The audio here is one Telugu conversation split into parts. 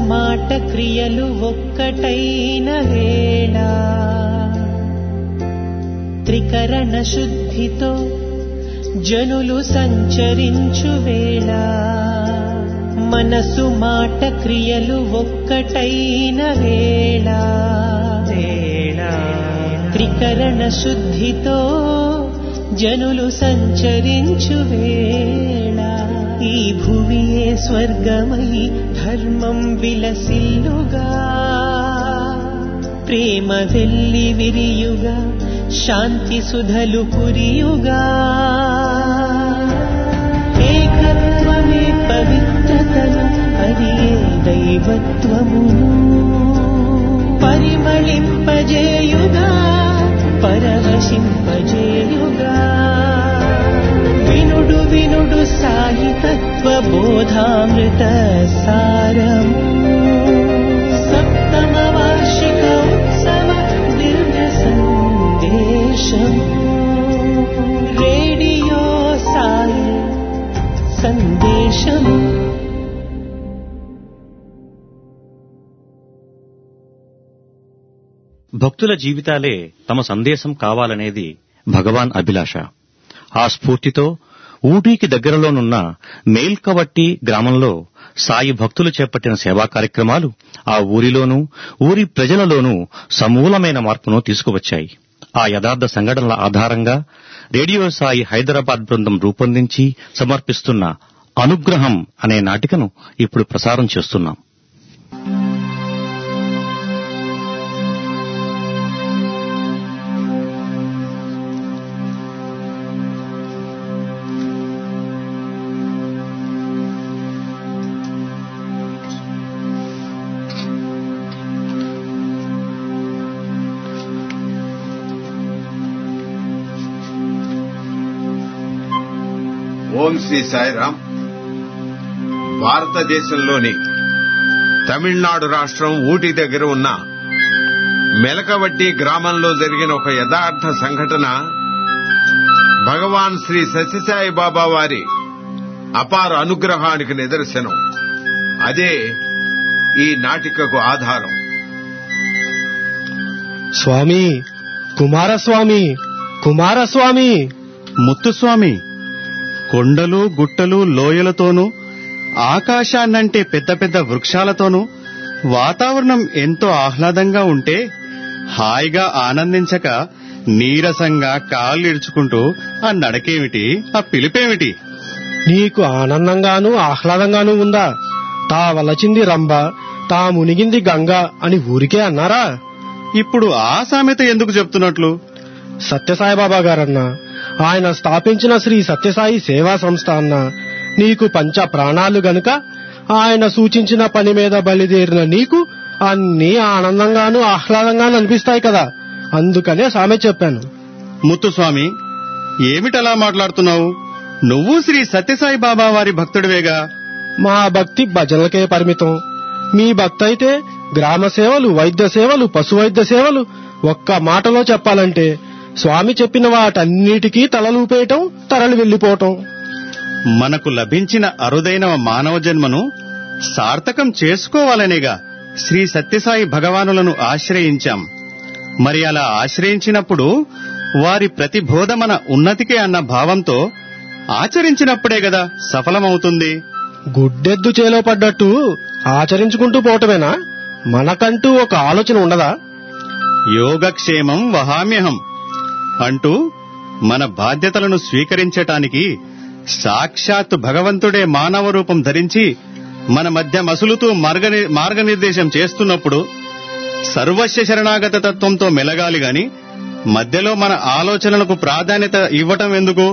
మాట క్రియలు ఒక్కటైన వేళ త్రికరణ శుద్ధితో జనులు సంచరించు వేళ మనసు మాట క్రియలు ఒక్కటైన వేళ త్రికరణ శుద్ధితో జనులు సంచరించు వేళ ఈ భువియే స్వర్గమై ధర్మం విలసిల్లుగా ప్రేమ వెల్లి విరియుగా శాంతి సుధలు కురియుగా ఏకత్వమే పవిత్రతను అది ఏ దైవత్వమును పరిమళింపజేయుగా పరవశింపజేయుగా వినుడు వినుడు సాయి తత్వ బోధామృత సారము సప్తమ వార్షిక ఉత్సవ దివ్య సందేశం రేడియో సాయి సందేశం భక్తుల జీవితాలే తమ సందేశం కావాలనేది భగవాన్ అభిలాష ఆ స్ఫూర్తితో ఊటీకి దగ్గరలోనున్న మేల్కవట్టి గ్రామంలో సాయి భక్తులు చేపట్టిన సేవా కార్యక్రమాలు ఆ ఊరిలోనూ ఊరి ప్రజలలోనూ సమూలమైన మార్పును తీసుకువచ్చాయి ఆ యథార్థ సంఘటనల ఆధారంగా రేడియో సాయి హైదరాబాద్ బృందం రూపొందించి సమర్పిస్తున్న అనుగ్రహం అనే నాటికను ఇప్పుడు ప్రసారం చేస్తున్నాం ఓం శ్రీ సాయిరామ్ భారతదేశంలోని తమిళనాడు రాష్ట్రం ఊటీ దగ్గర ఉన్న మెలకవట్టి గ్రామంలో జరిగిన ఒక యథార్థ సంఘటన భగవాన్ శ్రీ సత్యసాయి బాబా వారి అపార అనుగ్రహానికి నిదర్శనం అదే ఈ నాటికకు ఆధారం స్వామి కుమారస్వామి కుమారస్వామి ముత్తుస్వామి కొండలు గుట్టలు లోయలతోనూ ఆకాశాన్నంటే పెద్ద పెద్ద వృక్షాలతోనూ వాతావరణం ఎంతో ఆహ్లాదంగా ఉంటే హాయిగా ఆనందించక నీరసంగా కాళ్ళు ఇడుచుకుంటూ ఆ నడకేమిటి ఆ పిలిపేమిటి నీకు ఆనందంగాను ఆహ్లాదంగాను ఉందా తా వలచింది రంభ తా మునిగింది గంగ అని ఊరికే అన్నారా ఇప్పుడు ఆ సామెత ఎందుకు చెప్తున్నట్లు సత్యసాయిబాబా గారన్న ఆయన స్థాపించిన శ్రీ సత్యసాయి సేవా సంస్థ అన్న నీకు పంచ ప్రాణాలు గనుక ఆయన సూచించిన పని మీద బలిదేరిన నీకు అన్నీ ఆనందంగాను ఆహ్లాదంగాను అనిపిస్తాయి కదా అందుకనే సామె చెప్పాను ముత్తుస్వామి ఏమిటలా మాట్లాడుతున్నావు నువ్వు శ్రీ సత్యసాయి బాబా వారి భక్తుడివేగా మా భక్తి భజనలకే పరిమితం మీ భక్తి అయితే గ్రామ సేవలు వైద్య సేవలు పశు వైద్య సేవలు ఒక్క మాటలో చెప్పాలంటే స్వామి చెప్పిన వాటన్నిటికీ తలలూపేయటం తరలి వెళ్లిపోవటం మనకు లభించిన అరుదైన మానవ జన్మను సార్థకం చేసుకోవాలనేగా శ్రీ సత్యసాయి భగవానులను ఆశ్రయించాం మరి అలా ఆశ్రయించినప్పుడు వారి ప్రతి బోధ మన ఉన్నతికే అన్న భావంతో ఆచరించినప్పుడే గదా సఫలమవుతుంది గుడ్డెద్దు చేలో పడ్డట్టు ఆచరించుకుంటూ పోవటమేనా మనకంటూ ఒక ఆలోచన ఉండదా యోగక్షేమం వహామ్యహం అంటూ మన బాధ్యతలను స్వీకరించటానికి సాక్షాత్ భగవంతుడే మానవ రూపం ధరించి మన మధ్య మసులుతూ మార్గని మార్గనిర్దేశం చేస్తున్నప్పుడు సర్వస్వ శరణాగత తత్వంతో మెలగాలి గాని మధ్యలో మన ఆలోచనలకు ప్రాధాన్యత ఇవ్వటం ఎందుకు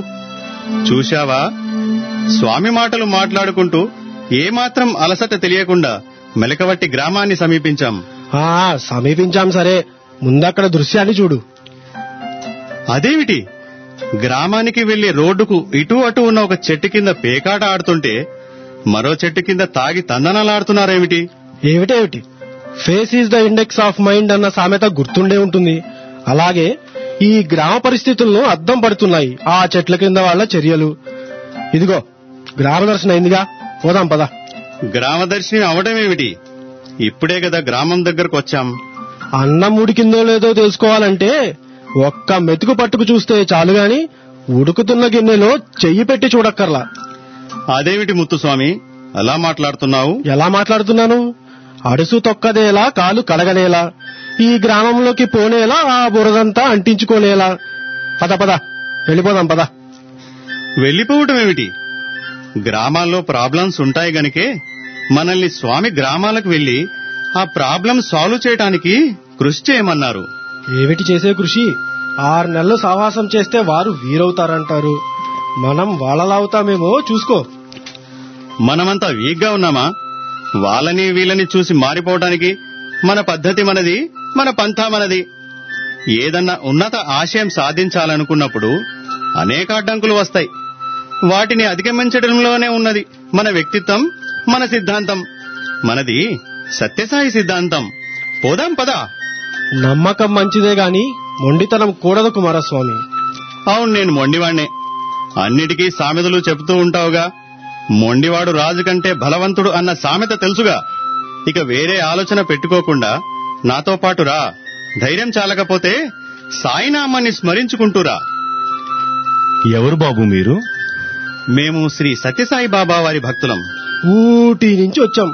చూశావా స్వామి మాటలు మాట్లాడుకుంటూ ఏమాత్రం అలసట తెలియకుండా మెలకవట్టి గ్రామాన్ని సమీపించాం ఆ సమీపించాం సరే ముందక్కడ దృశ్యాన్ని చూడు అదేమిటి గ్రామానికి వెళ్లే రోడ్డుకు ఇటు అటు ఉన్న ఒక చెట్టు కింద పేకాట ఆడుతుంటే మరో చెట్టు కింద తాగి తందనాలాడుతున్నారేమిటి ఏమిటేమిటి face is the index of mind అన్న సామెత గుర్తుండే ఉంటుంది అలాగే ఈ గ్రామ పరిస్థితులను అద్దం పడుతున్నాయి ఆ చెట్ల కింద వాళ్ళ చర్యలు ఇదిగో గ్రామ దర్శనం అయిందిగా పోదాం పద గ్రామదర్శిని అవడమేమిటి ఇప్పుడే కదా గ్రామం దగ్గరకు వచ్చాం అన్నం ఉడికిందో లేదో తెలుసుకోవాలంటే ఒక్క మెతుకు పట్టుకు చూస్తే చాలు గాని ఉడుకుతున్న గిన్నెలో చెయ్యి పెట్టి చూడక్కర్లా అదేమిటి ముత్తుస్వామి అలా మాట్లాడుతున్నావు ఎలా మాట్లాడుతున్నాను అడుసు తొక్కదేలా కాలు కడగనేలా ఈ గ్రామంలోకి పోనేలా ఆ బురదంతా అంటించుకోనేలా పద పద వెళ్ళిపోదాం పద వెళ్లిపోవటం ఏమిటి గ్రామాల్లో ప్రాబ్లమ్స్ ఉంటాయి గనుకే మనల్ని స్వామి గ్రామాలకు వెళ్లి ఆ ప్రాబ్లం సాల్వ్ చేయడానికి కృషి చేయమన్నారు ఏమిటి చేసే కృషి ఆరు నెలలు సావాసం చేస్తే వారు వీరవుతారంటారు మనం వాళ్ళలా అవుతామేమో చూసుకో మనమంతా వీక్గా ఉన్నామా వాళ్ళని వీళ్ళని చూసి మారిపోవటానికి మన పద్ధతి మనది మన పంథా మనది ఏదన్నా ఉన్నత ఆశయం సాధించాలనుకున్నప్పుడు అనేక అడ్డంకులు వస్తాయి వాటిని అధిగమించడంలోనే ఉన్నది మన వ్యక్తిత్వం మన సిద్ధాంతం మనది సత్యసాయి సిద్ధాంతం పోదాం పదా నమ్మకం మంచిదే గాని మొండితనం కూడదు కుమారస్వామి అవును నేను మొండివాణ్ణే అన్నిటికీ సామెతలు చెబుతూ ఉంటావుగా మొండివాడు రాజు కంటే బలవంతుడు అన్న సామెత తెలుసుగా ఇక వేరే ఆలోచన పెట్టుకోకుండా నాతో పాటు రా ధైర్యం చాలకపోతే సాయినామాన్ని స్మరించుకుంటూరా ఎవరు బాబు మీరు మేము శ్రీ సత్యసాయి బాబా వారి భక్తులం ఊటీ నుంచి వచ్చాం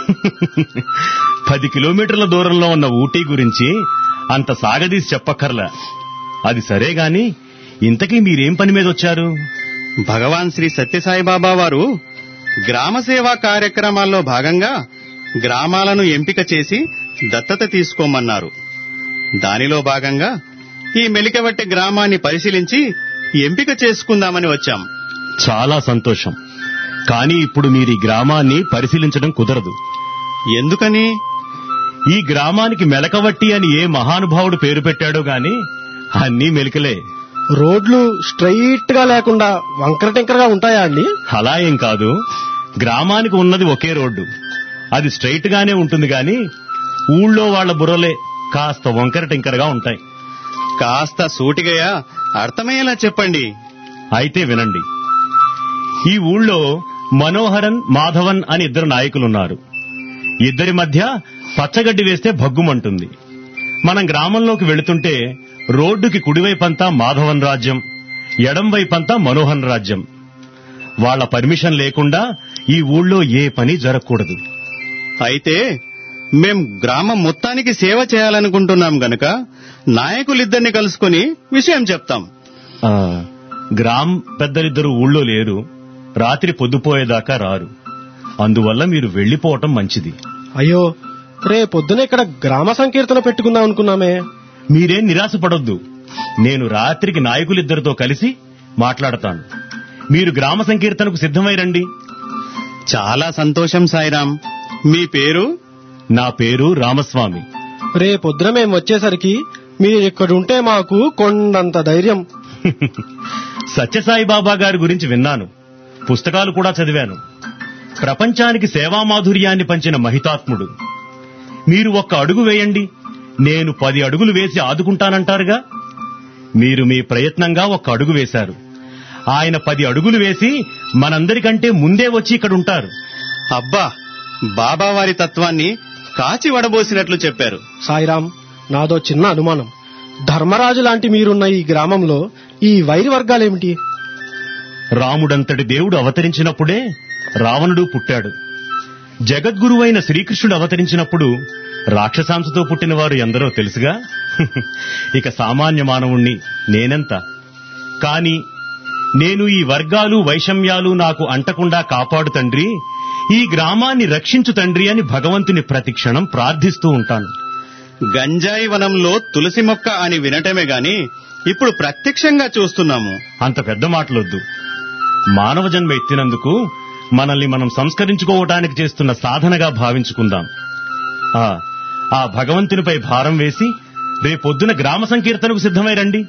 పది కిలోమీటర్ల దూరంలో ఉన్న ఊటీ గురించి అంత సాగదీసి చెప్పక్కర్లా అది సరే గాని ఇంతకీ మీరేం పని మీద వచ్చారు భగవాన్ శ్రీ సత్యసాయి బాబా వారు గ్రామ సేవా కార్యక్రమాల్లో భాగంగా గ్రామాలను ఎంపిక చేసి దత్తత తీసుకోమన్నారు దానిలో భాగంగా ఈ మెలికవట్టె గ్రామాన్ని పరిశీలించి ఎంపిక చేసుకుందామని వచ్చాం చాలా సంతోషం కానీ ఇప్పుడు మీరు ఈ గ్రామాన్ని పరిశీలించడం కుదరదు ఎందుకని ఈ గ్రామానికి మెలకవట్టి అని ఏ మహానుభావుడు పేరు పెట్టాడో గాని అన్నీ మెలికలే రోడ్లు స్ట్రైట్ గా లేకుండా వంకర టింకరగా ఉంటాయా అండి అలా ఏం కాదు గ్రామానికి ఉన్నది ఒకే రోడ్డు అది స్ట్రైట్ గానే ఉంటుంది గాని ఊళ్ళో వాళ్ళ బుర్రలే కాస్త వంకర టింకరగా ఉంటాయి కాస్త సూటిగయా అర్థమయ్యేలా చెప్పండి అయితే వినండి ఈ ఊళ్ళో మనోహరన్ మాధవన్ అని ఇద్దరు నాయకులున్నారు ఇద్దరి మధ్య పచ్చగడ్డి వేస్తే భగ్గుమంటుంది మనం గ్రామంలోకి వెళుతుంటే రోడ్డుకి కుడివైపంతా మాధవన్ రాజ్యం ఎడం వైపంతా మనోహన్ రాజ్యం వాళ్ళ పర్మిషన్ లేకుండా ఈ ఊళ్ళో ఏ పని జరగకూడదు అయితే మేం గ్రామం మొత్తానికి సేవ చేయాలనుకుంటున్నాం గనక నాయకులిద్దరిని కలుసుకొని విషయం చెప్తాం ఆ, గ్రామ్ పెద్దలిద్దరు ఊళ్ళో లేరు రాత్రి పొద్దుపోయేదాకా రారు అందువల్ల మీరు వెళ్లిపోవటం మంచిది అయ్యో రే పొద్దున ఇక్కడ గ్రామ సంకీర్తన పెట్టుకుందాం అనుకున్నామే మీరేం నిరాశపడొద్దు నేను రాత్రికి నాయకులిద్దరితో కలిసి మాట్లాడతాను మీరు గ్రామ సంకీర్తనకు సిద్ధమై రండి చాలా సంతోషం సాయిరాం మీ పేరు నా పేరు రామస్వామి రే పొద్దున మేము వచ్చేసరికి మీరు ఇక్కడుంటే మాకు కొండంత ధైర్యం సత్యసాయి బాబా గారి గురించి విన్నాను పుస్తకాలు కూడా చదివాను ప్రపంచానికి సేవామాధుర్యాన్ని పంచిన మహితాత్ముడు మీరు ఒక్క అడుగు వేయండి నేను పది అడుగులు వేసి ఆదుకుంటానంటారుగా మీరు మీ ప్రయత్నంగా ఒక్క అడుగు వేశారు ఆయన పది అడుగులు వేసి మనందరికంటే ముందే వచ్చి ఇక్కడ ఉంటారు అబ్బా బాబా వారి తత్వాన్ని కాచి వడబోసినట్లు చెప్పారు సాయిరాం నాదో చిన్న అనుమానం ధర్మరాజు లాంటి మీరున్న ఈ గ్రామంలో ఈ వైరి వర్గాలేమిటి రాముడంతటి దేవుడు అవతరించినప్పుడే రావణుడు పుట్టాడు జగద్గురువైన శ్రీకృష్ణుడు అవతరించినప్పుడు రాక్షసాంశతో పుట్టిన వారు ఎందరో తెలుసుగా ఇక సామాన్య మానవుణ్ణి నేనెంత కాని నేను ఈ వర్గాలు వైషమ్యాలు నాకు అంటకుండా కాపాడు తండ్రి ఈ గ్రామాన్ని రక్షించు తండ్రి అని భగవంతుని ప్రతిక్షణం ప్రార్థిస్తూ ఉంటాను గంజాయి వనంలో తులసి మొక్క అని వినటమే గాని ఇప్పుడు ప్రత్యక్షంగా చూస్తున్నాము అంత పెద్ద మాటలొద్దు మానవ జన్మ ఎత్తినందుకు మనల్ని మనం సంస్కరించుకోవటానికి చేస్తున్న సాధనగా భావించుకుందాం ఆ ఆ భగవంతునిపై భారం వేసి రేపొద్దున గ్రామ సంకీర్తనకు సిద్ధమై రండి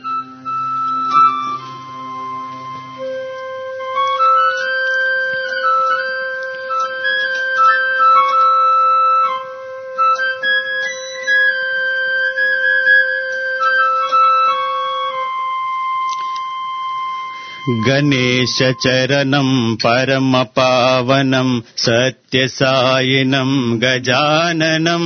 గణేశ చరణం పరమ పావనం సత్య సాయినం గజాననం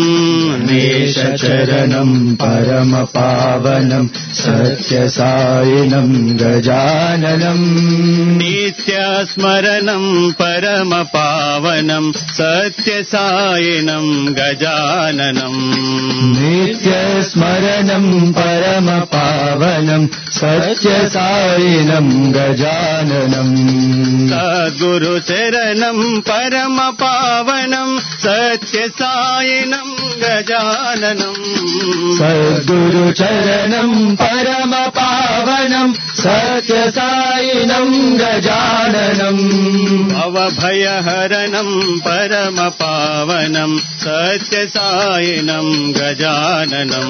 చరణం పరమ పావనం సత్య సాయినం గజాననం నిత్యస్మరణం పరమ పావనం సత్య సాయినం గజాననం నిత్యస్మరణం పరమ పావనం సత్య సాయినం గజాననం సద్గురు చరణం పరమ పావనం సత్య సాయినం గజాననం సద్గురు చరణం పరమ పావనం సత్య సాయినం గజాననం అవభయహరణం పరమ పావనం సత్య సాయినం గజాననం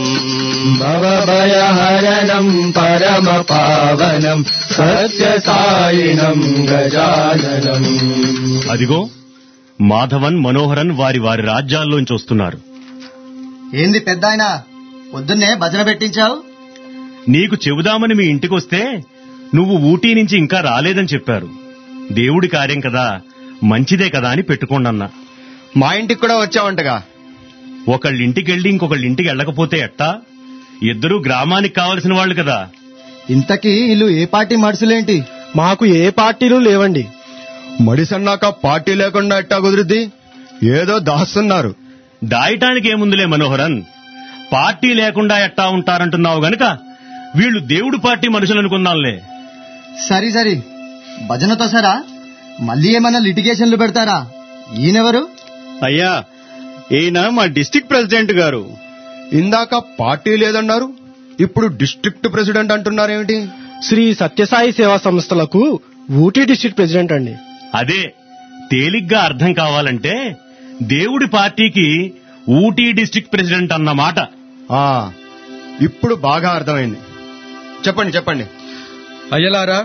భవభయహరణం పరమ పావనం సత్య సాయినం గజాననం అదిగో మాధవన్ మనోహరన్ వారి వారి రాజ్యాల్లోంచి వస్తున్నారు ఏంది పెద్ద ఆయన పొద్దున్నే భజన పెట్టించావు నీకు చెబుదామని మీ ఇంటికొస్తే నువ్వు ఊటీ నుంచి ఇంకా రాలేదని చెప్పారు దేవుడి కార్యం కదా మంచిదే కదా అని పెట్టుకోండన్నా మా ఇంటికి కూడా వచ్చావంటగా ఒకళ్ళింటికెళ్ళి ఇంకొకళ్ళింటికి వెళ్ళకపోతే ఎట్టా ఇద్దరూ గ్రామానికి కావలసిన వాళ్ళు కదా ఇంతకీ ఇల్లు ఏ పార్టీ మనుషులేంటి మాకు ఏ పార్టీలు లేవండి మడిసన్నాక పార్టీ లేకుండా ఎట్టా కుదురుద్ది ఏదో దాస్తున్నారు దాయటానికి ఏముందిలే మనోహరన్ పార్టీ లేకుండా ఎట్టా ఉంటారంటున్నావు గనుక వీళ్ళు దేవుడి పార్టీ మనుషులు అనుకున్నాంలే సరి సరి భజనతో సరా మళ్ళీ ఏమన్నా లిటిగేషన్లు పెడతారా ఈయనెవరు అయ్యా ఈయన మా డిస్టిక్ ప్రెసిడెంట్ గారు ఇందాక పార్టీ లేదన్నారు ఇప్పుడు డిస్ట్రిక్ట్ ప్రెసిడెంట్ అంటున్నారేమిటి శ్రీ సత్యసాయి సేవా సంస్థలకు ఊటీ డిస్ట్రిక్ట్ ప్రెసిడెంట్ అండి అదే తేలిగ్గా అర్థం కావాలంటే దేవుడి పార్టీకి ఊటీ డిస్ట్రిక్ట్ ప్రెసిడెంట్ అన్నమాట ఆ ఇప్పుడు బాగా అర్థమైంది చెప్పండి చెప్పండి అయ్యలారా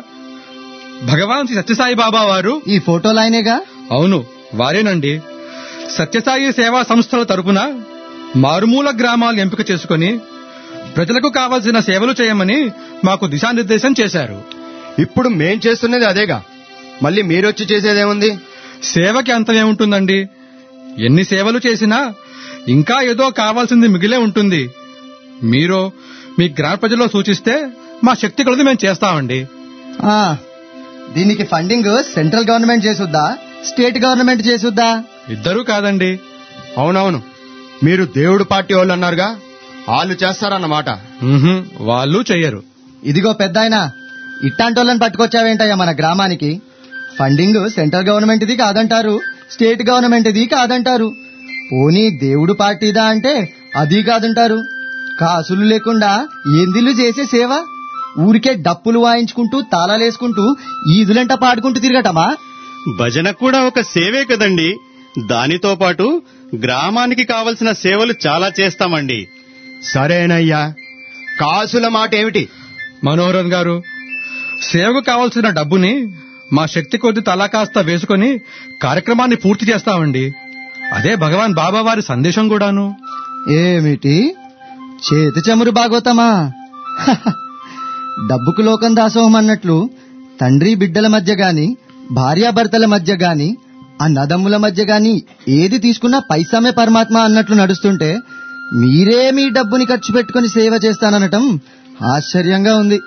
భగవాన్ శ్రీ సత్యసాయి బాబా వారు ఈ ఫోటోలు ఆయనేగా అవును వారేనండి సత్యసాయి సేవా సంస్థల తరపున మారుమూల గ్రామాలు ఎంపిక చేసుకుని ప్రజలకు కావలసిన సేవలు చేయమని మాకు దిశానిర్దేశం చేశారు ఇప్పుడు మేం చేస్తున్నది అదేగా మళ్ళీ మీరొచ్చి చేసేదేముంది సేవకి అంతమేముంటుందండి ఎన్ని సేవలు చేసినా ఇంకా ఏదో కావాల్సింది మిగిలే ఉంటుంది మీరు మీ గ్రామ ప్రజల్లో సూచిస్తే మా శక్తి కొలది మేము చేస్తామండి ఆ, దీనికి ఫండింగ్ సెంట్రల్ గవర్నమెంట్ చేసుద్దా స్టేట్ గవర్నమెంట్ చేసుద్దా ఇద్దరూ కాదండి అవునవును మీరు దేవుడు పార్టీ వాళ్ళు అన్నారుగా వాళ్ళు చేస్తారన్నమాట ఉహుం, వాళ్ళు చెయ్యరు ఇదిగో పెద్ద ఆయన ఇట్టాంటోళ్ళని పట్టుకొచ్చావేంటయ్యా మన గ్రామానికి ఫండింగ్ సెంట్రల్ గవర్నమెంట్ ఇది కాదంటారు స్టేట్ గవర్నమెంట్ ఇది కాదంటారు పోనీ దేవుడు పార్టీదా అంటే అది కాదంటారు కాసులు లేకుండా ఏందిల్లు చేసే సేవ ఊరికే డప్పులు వాయించుకుంటూ తాళాలేసుకుంటూ ఈదులంట పాడుకుంటూ తిరగటమా భజన కూడా ఒక సేవే కదండి దానితో పాటు గ్రామానికి కావలసిన సేవలు చాలా చేస్తామండి సరేనయ్యా కాసుల మాట ఏమిటి మనోహరన్ గారు సేవకు కావలసిన డబ్బుని మా శక్తి కొద్ది తలా కాస్త వేసుకొని కార్యక్రమాన్ని పూర్తి చేస్తామండి అదే భగవాన్ బాబా వారి సందేశం కూడాను ఏమిటి చేతి చమురు బాగోతమా హహ. డబ్బుకు లోకం దాసోహం అన్నట్లు తండ్రి బిడ్డల మధ్య గాని భార్యాభర్తల మధ్య గాని అన్నదమ్ముల మధ్య గాని ఏది తీసుకున్నా పైసామే పరమాత్మ అన్నట్లు నడుస్తుంటే మీరే మీ డబ్బుని ఖర్చు పెట్టుకుని సేవ చేస్తాననటం ఆశ్చర్యంగా ఉంది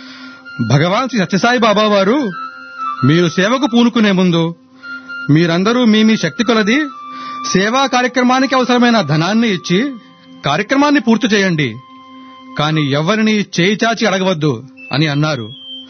భగవాన్ శ్రీ సత్యసాయి బాబా వారు మీరు సేవకు పూనుకునే ముందు మీరందరూ మీ మీ శక్తి కొలది సేవా కార్యక్రమానికి అవసరమైన ధనాన్ని ఇచ్చి కార్యక్రమాన్ని పూర్తి చేయండి కాని ఎవరిని చేయి చాచి అడగవద్దు అని అన్నారు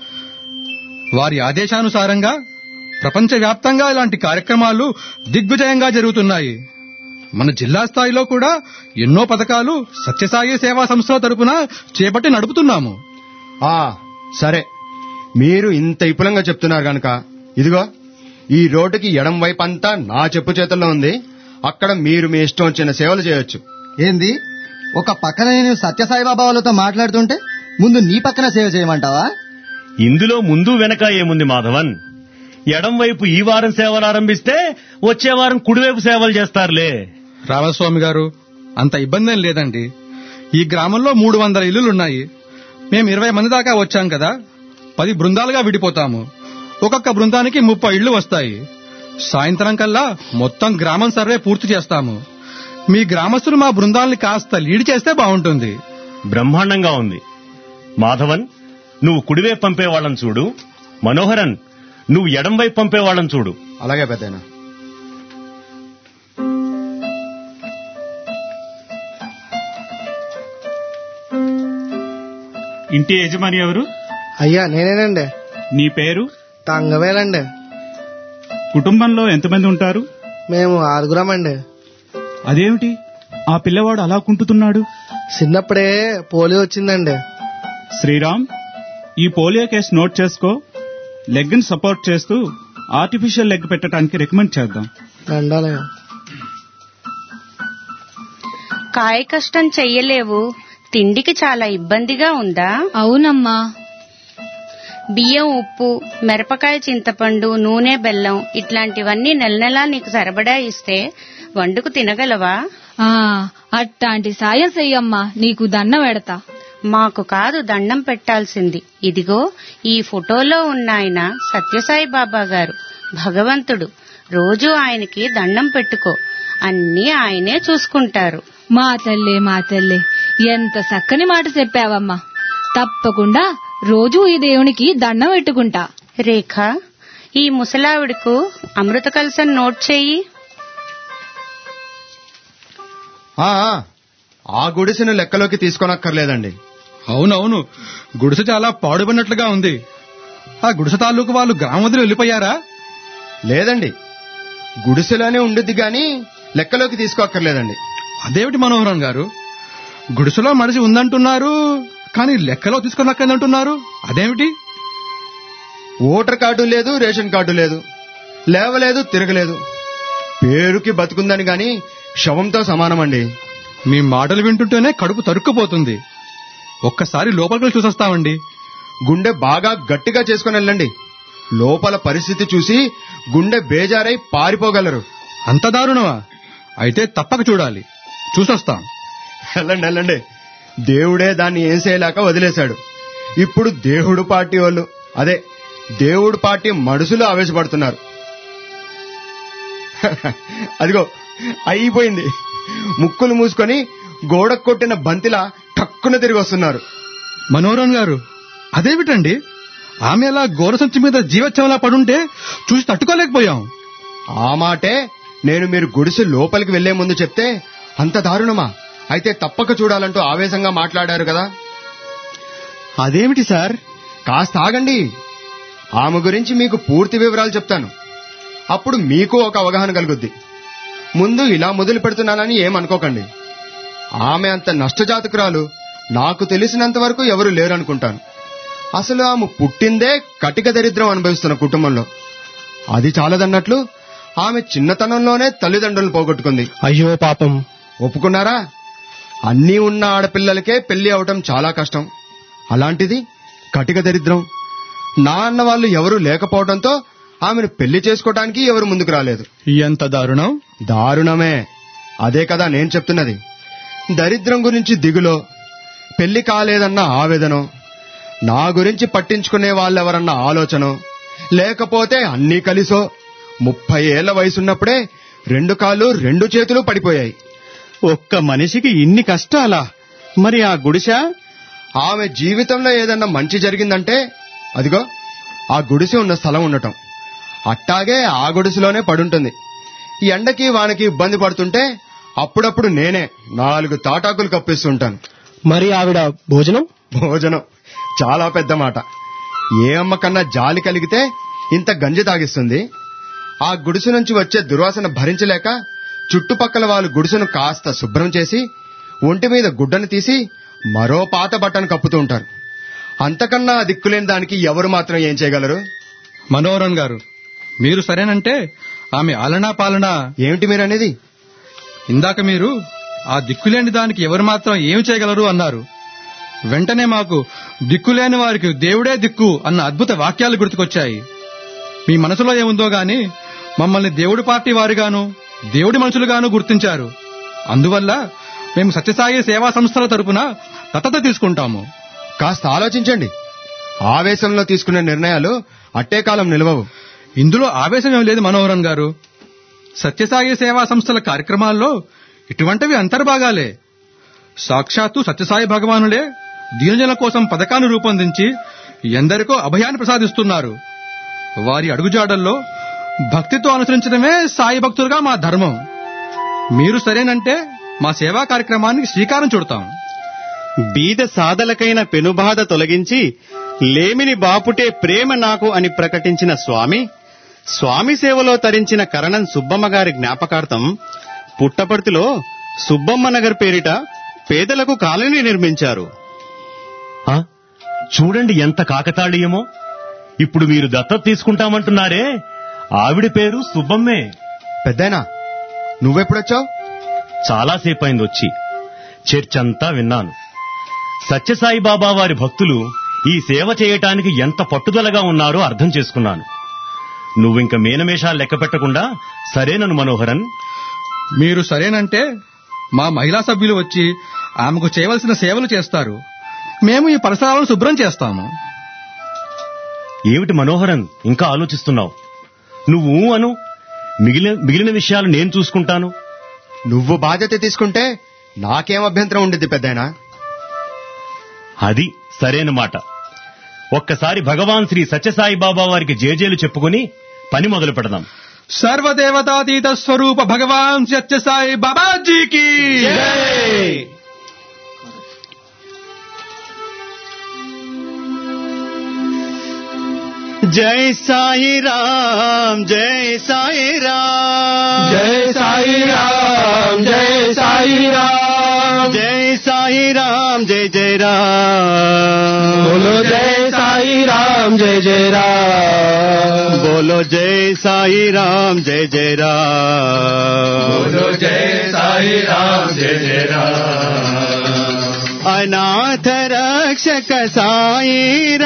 వారి ఆదేశానుసారంగా ప్రపంచవ్యాప్తంగా ఇలాంటి కార్యక్రమాలు దిగ్విజయంగా జరుగుతున్నాయి మన జిల్లా స్థాయిలో కూడా ఎన్నో పథకాలు సత్యసాయి సేవా సంస్థల తరపున చేపట్టి నడుపుతున్నాము ఆ సరే మీరు ఇంత విపులంగా చెప్తున్నారు గనక ఇదిగో ఈ రోడ్డుకి ఎడం వైపు అంతా నా చెప్పు చేతుల్లో ఉంది అక్కడ మీరు మీ ఇష్టం వచ్చిన సేవలు చేయొచ్చు ఏంది ఒక పక్కన నేను సత్యసాయిబాబా వాళ్ళతో మాట్లాడుతుంటే ముందు నీ పక్కన సేవ చేయమంటావా ఇందులో ముందు వెనక ఏముంది మాధవన్ ఎడం వైపు ఈ వారం సేవలు ఆరంభిస్తే వచ్చే వారం కుడివైపు సేవలు చేస్తారులే రామస్వామి గారు అంత ఇబ్బంది ఏం లేదండి ఈ గ్రామంలో మూడు వందల ఇల్లులున్నాయి మేము ఇరవై మంది దాకా వచ్చాం కదా పది బృందాలుగా విడిపోతాము ఒక్కొక్క బృందానికి ముప్పై ఇళ్లు వస్తాయి సాయంత్రం కల్లా మొత్తం గ్రామం సర్వే పూర్తి చేస్తాము మీ గ్రామస్తులు మా బృందాల్ని కాస్త లీడ్ చేస్తే బాగుంటుంది బ్రహ్మాండంగా ఉంది మాధవన్ నువ్వు కుడివైపు పంపే వాళ్ళని చూడు మనోహరన్ నువ్వు ఎడం వైపు పంపే వాళ్ళని చూడు అలాగే పెద్దయినా ఇంటి యజమాని ఎవరు అయ్యా నేనేనండి నీ పేరు తంగవేలండి కుటుంబంలో ఎంతమంది ఉంటారు మేము ఆరుగురమండి అదేమిటి ఆ పిల్లవాడు అలా కుంటుతున్నాడు చిన్నప్పుడే పోలియో వచ్చిందండి శ్రీరామ్ ఈ పోలియో కేసు నోట్ చేసుకో లెగ్ ని సపోర్ట్ చేస్తూ ఆర్టిఫిషియల్ లెగ్ పెట్టడానికి రికమెండ్ చేద్దాం దండాలయ్య కాయ కష్టం చెయ్యలేవు తిండికి చాలా ఇబ్బందిగా ఉందా అవునమ్మా బియ్యం ఉప్పు మిరపకాయ చింతపండు నూనె బెల్లం ఇట్లాంటివన్నీ నెల నెలా నీకు సరబడా ఇస్తే వండుకు తినగలవా ఆ అట్టాంటి సాయం చెయ్యమ్మా నీకు దండం పెడతా మాకు కాదు దండం పెట్టాల్సింది ఇదిగో ఈ ఫోటోలో ఉన్న ఆయన సత్యసాయి బాబా గారు భగవంతుడు రోజూ ఆయనకి దండం పెట్టుకో అన్నీ ఆయనే చూసుకుంటారు మా తల్లే మా తల్లే ఎంత చక్కని మాట చెప్పావమ్మా తప్పకుండా రోజూ ఈ దేవునికి దండం పెట్టుకుంటా రేఖ ఈ ముసలావిడకు అమృత కలసం నోట్ చేయి ఆ, ఆ, ఆ గుడిసెను లెక్కలోకి తీసుకోనక్కర్లేదండి అవునవును గుడిసె చాలా పాడుపడినట్లుగా ఉంది ఆ గుడిసె తాలూకు వాళ్ళు గ్రామం వదిలి వెళ్ళిపోయారా లేదండి గుడిసెలోనే ఉండుద్ది గాని లెక్కలోకి తీసుకోక్కర్లేదండి అదేమిటి మనోహరన్ గారు గుడిసెలో మనిషి ఉందంటున్నారు కానీ లెక్కలో తీసుకున్నక్కందంటున్నారు అదేమిటి ఓటర్ కార్డు లేదు రేషన్ కార్డు లేదు లేవలేదు తిరగలేదు పేరుకి బతుకుందని గాని శవంతో సమానమండి మీ మాటలు వింటుంటేనే కడుపు తరుక్కుపోతుంది ఒక్కసారి లోపలికి వెళ్ళి చూసొస్తామండి గుండె బాగా గట్టిగా చేసుకుని వెళ్ళండి లోపల పరిస్థితి చూసి గుండె బేజారై పారిపోగలరు అంత దారుణమా అయితే తప్పక చూడాలి చూసొస్తాం వెళ్ళండి వెళ్ళండి దేవుడే దాన్ని ఏం చేయలేక వదిలేశాడు ఇప్పుడు దేవుడు పార్టీ వాళ్ళు అదే దేవుడు పార్టీ మనుషులు ఆవేశపడుతున్నారు అదిగో అయిపోయింది ముక్కులు మూసుకొని గోడకు కొట్టిన బంతిలా టక్కున తిరిగి వస్తున్నారు మనోహరన్ గారు అదేమిటండి ఆమె అలా గోర సంచి మీద జీవచ్చంలా పడుంటే చూసి తట్టుకోలేకపోయాం ఆ మాటే నేను మీరు గుడిసె లోపలికి వెళ్లే ముందు చెప్తే అంత దారుణమా అయితే తప్పక చూడాలంటూ ఆవేశంగా మాట్లాడారు కదా అదేమిటి సార్ కాస్త ఆగండి ఆమె గురించి మీకు పూర్తి వివరాలు చెప్తాను అప్పుడు మీకు ఒక అవగాహన కలుగుద్ది ముందు ఇలా మొదలు పెడుతున్నానని ఏమనుకోకండి ఆమె అంత నష్టజాతకురాలు నాకు తెలిసినంత వరకు ఎవరు లేరనుకుంటాను అసలు ఆమె పుట్టిందే కటిక దరిద్రం అనుభవిస్తున్న కుటుంబంలో అది చాలదన్నట్లు ఆమె చిన్నతనంలోనే తల్లిదండ్రులను పోగొట్టుకుంది అయ్యో పాపం ఒప్పుకున్నారా అన్నీ ఉన్న ఆడపిల్లలకే పెళ్లి అవటం చాలా కష్టం అలాంటిది కటిక దరిద్రం నా అన్న వాళ్ళు ఎవరూ లేకపోవడంతో ఆమెను పెళ్లి చేసుకోవడానికి ఎవరు ముందుకు రాలేదు ఎంత దారుణం దారుణమే అదే కదా నేను చెప్తున్నది దరిద్రం గురించి దిగులో పెళ్లి కాలేదన్న ఆవేదన నా గురించి పట్టించుకునే వాళ్ళెవరన్న ఆలోచన లేకపోతే అన్నీ కలిసో ముప్పై ఏళ్ల వయసున్నప్పుడే రెండు కాళ్ళు రెండు చేతులు పడిపోయాయి ఒక్క మనిషికి ఇన్ని కష్టాలా మరి ఆ గుడిసె ఆమె జీవితంలో ఏదన్నా మంచి జరిగిందంటే అదిగో ఆ గుడిసె ఉన్న స్థలం ఉండటం అట్టాగే ఆ గుడిసెలోనే పడుంటుంది ఈ ఎండకి వానకి ఇబ్బంది పడుతుంటే అప్పుడప్పుడు నేనే నాలుగు తాటాకులు కప్పిస్తుంటాను మరి ఆవిడ భోజనం భోజనం చాలా పెద్ద మాట ఏ అమ్మ కన్నా జాలి కలిగితే ఇంత గంజి తాగిస్తుంది ఆ గుడిసె నుంచి వచ్చే దుర్వాసన భరించలేక చుట్టుపక్కల వాళ్ళు గుడిసెను కాస్త శుభ్రం చేసి ఒంటి మీద గుడ్డను తీసి మరో పాత బట్టను కప్పుతూ ఉంటారు అంతకన్నా దిక్కులేని దానికి ఎవరు మాత్రం ఏం చేయగలరు మనోహరన్ గారు మీరు సరేనంటే ఆమె ఆలనా పాలన ఏమిటి మీరనేది ఇందాక మీరు ఆ దిక్కులేని దానికి ఎవరు మాత్రం ఏమి చేయగలరు అన్నారు వెంటనే మాకు దిక్కులేని వారికి దేవుడే దిక్కు అన్న అద్భుత వాక్యాలు గుర్తుకొచ్చాయి మీ మనసులో ఏముందో గాని మమ్మల్ని దేవుడి పార్టీ వారిగాను దేవుడి మనుషులుగాను గుర్తించారు అందువల్ల మేము సత్యసాయి సేవా సంస్థల తరపున దత్తత తీసుకుంటాము కాస్త ఆలోచించండి ఆవేశంలో తీసుకునే నిర్ణయాలు అట్టే కాలం నిలవవు ఇందులో ఆవేశం ఏం లేదు మనోహరన్ గారు సత్యసాయి సేవా సంస్థల కార్యక్రమాల్లో ఇటువంటివి అంతర్భాగాలే సాక్షాత్తు సత్యసాయి భగవానులే దీనజనుల కోసం పథకాన్ని రూపొందించి ఎందరికో అభయాన్ని ప్రసాదిస్తున్నారు వారి అడుగుజాడల్లో భక్తితో అనుసరించడమే సాయి భక్తులుగా మా ధర్మం మీరు సరేనంటే మా సేవా కార్యక్రమానికి శ్రీకారం చుడతాం బీద సాధలకైన పెనుబాధ తొలగించి లేమిని బాపుటే ప్రేమ నాకు అని ప్రకటించిన స్వామి స్వామి సేవలో తరించిన కరణం సుబ్బమ్మ గారి జ్ఞాపకార్థం పుట్టపర్తిలో సుబ్బమ్మ నగర్ పేరిట పేదలకు కాలనీ నిర్మించారు ఆ? చూడండి ఎంత కాకతాళీయమో ఇప్పుడు మీరు దత్తత తీసుకుంటామంటున్నారే ఆవిడ పేరు సుబ్బమ్మే పెద్దయినా నువ్వెప్పుడొచ్చావు చాలాసేపు అయింది వచ్చి చర్చంతా విన్నాను సత్యసాయి బాబా వారి భక్తులు ఈ సేవ చేయటానికి ఎంత పట్టుదలగా ఉన్నారో అర్థం చేసుకున్నాను నువ్వింక మీనమేషాలు లెక్క పెట్టకుండా సరేనను మనోహరన్ మీరు సరేనంటే మా మహిళా సభ్యులు వచ్చి ఆమెకు చేయవలసిన సేవలు చేస్తారు మేము ఈ పరిసరాలను శుభ్రం చేస్తాము ఏమిటి మనోహరన్ ఇంకా ఆలోచిస్తున్నావు నువ్వు అను మిగిలిన మిగిలిన విషయాలు నేను చూసుకుంటాను నువ్వు బాధ్యత తీసుకుంటే నాకేం అభ్యంతరం ఉండిద్ది పెద్దయినా అది సరైన మాట ఒక్కసారి భగవాన్ శ్రీ సత్యసాయి బాబా వారికి జేజేలు చెప్పుకుని పని మొదలు పెడదాం సర్వదేవతాతీత స్వరూప భగవాన్ సత్యసాయి బాబాజీకి జై సాయి రామ్ జై సాయి రామ్ జై సాయి రామ్ జై సాయి రామ్ జై సాయి రామ్ జై జై రామ్ బోలో జై సాయి రామ్ జై జై రామ్ బోలో జై సాయి రామ్ జై జై రామ్ బోలో జై సాయి రామ్ జై జై రామ్ అనాథ రక్షక సాయి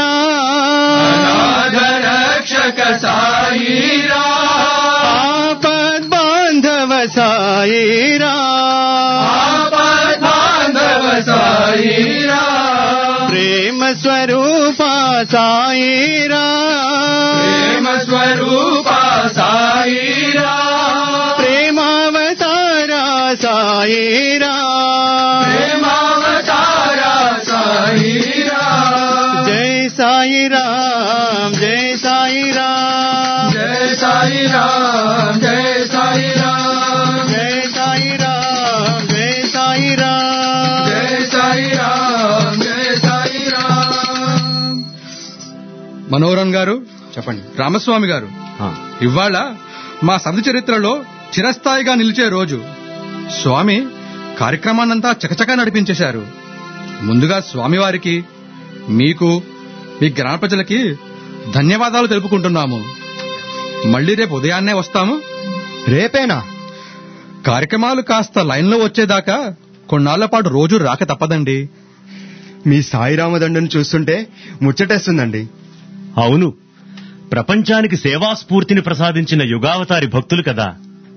రామ్ అనాథ రక్షక సాయి రామ్ ఆపద్ బాంధవ సాయి రామ్ ఆపద్ బాంధవ సాయి రామ్ ప్రేమ స్వరూప సాయి రామ్ ప్రేమ స్వరూప సాయి రామ్ ప్రేమావతార సాయి రామ్ ప్రేమావతార సాయి రామ్ జై సాయి రామ్ జై సాయి రామ్ జై సాయి రామ్ జై సాయి రామ్ జై సాయి రామ్ జై సాయి రామ్ జై సాయి రామ్ జై సాయి రామ్ మనోహరన్ గారు చెప్పండి రామస్వామి గారు ఇవాళ మా సంధి చరిత్రలో చిరస్థాయిగా నిలిచే రోజు స్వామి కార్యక్రమాన్నంతా చకచకా నడిపించేశారు ముందుగా స్వామివారికి మీకు మీ గ్రామ ప్రజలకి ధన్యవాదాలు తెలుపుకుంటున్నాము మళ్ళీ రేపు ఉదయాన్నే వస్తాము రేపేనా కార్యక్రమాలు కాస్త లైన్లో వచ్చేదాకా కొన్నాళ్ల పాటు రోజు రాక తప్పదండి మీ సాయిరామదండను చూస్తుంటే ముచ్చటేస్తుందండి అవును ప్రపంచానికి సేవా స్ఫూర్తిని ప్రసాదించిన యుగావతారి భక్తులు కదా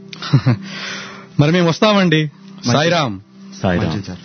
మరి మేము వస్తామండి సాయిరాం సాయిరాం మంచిది సార్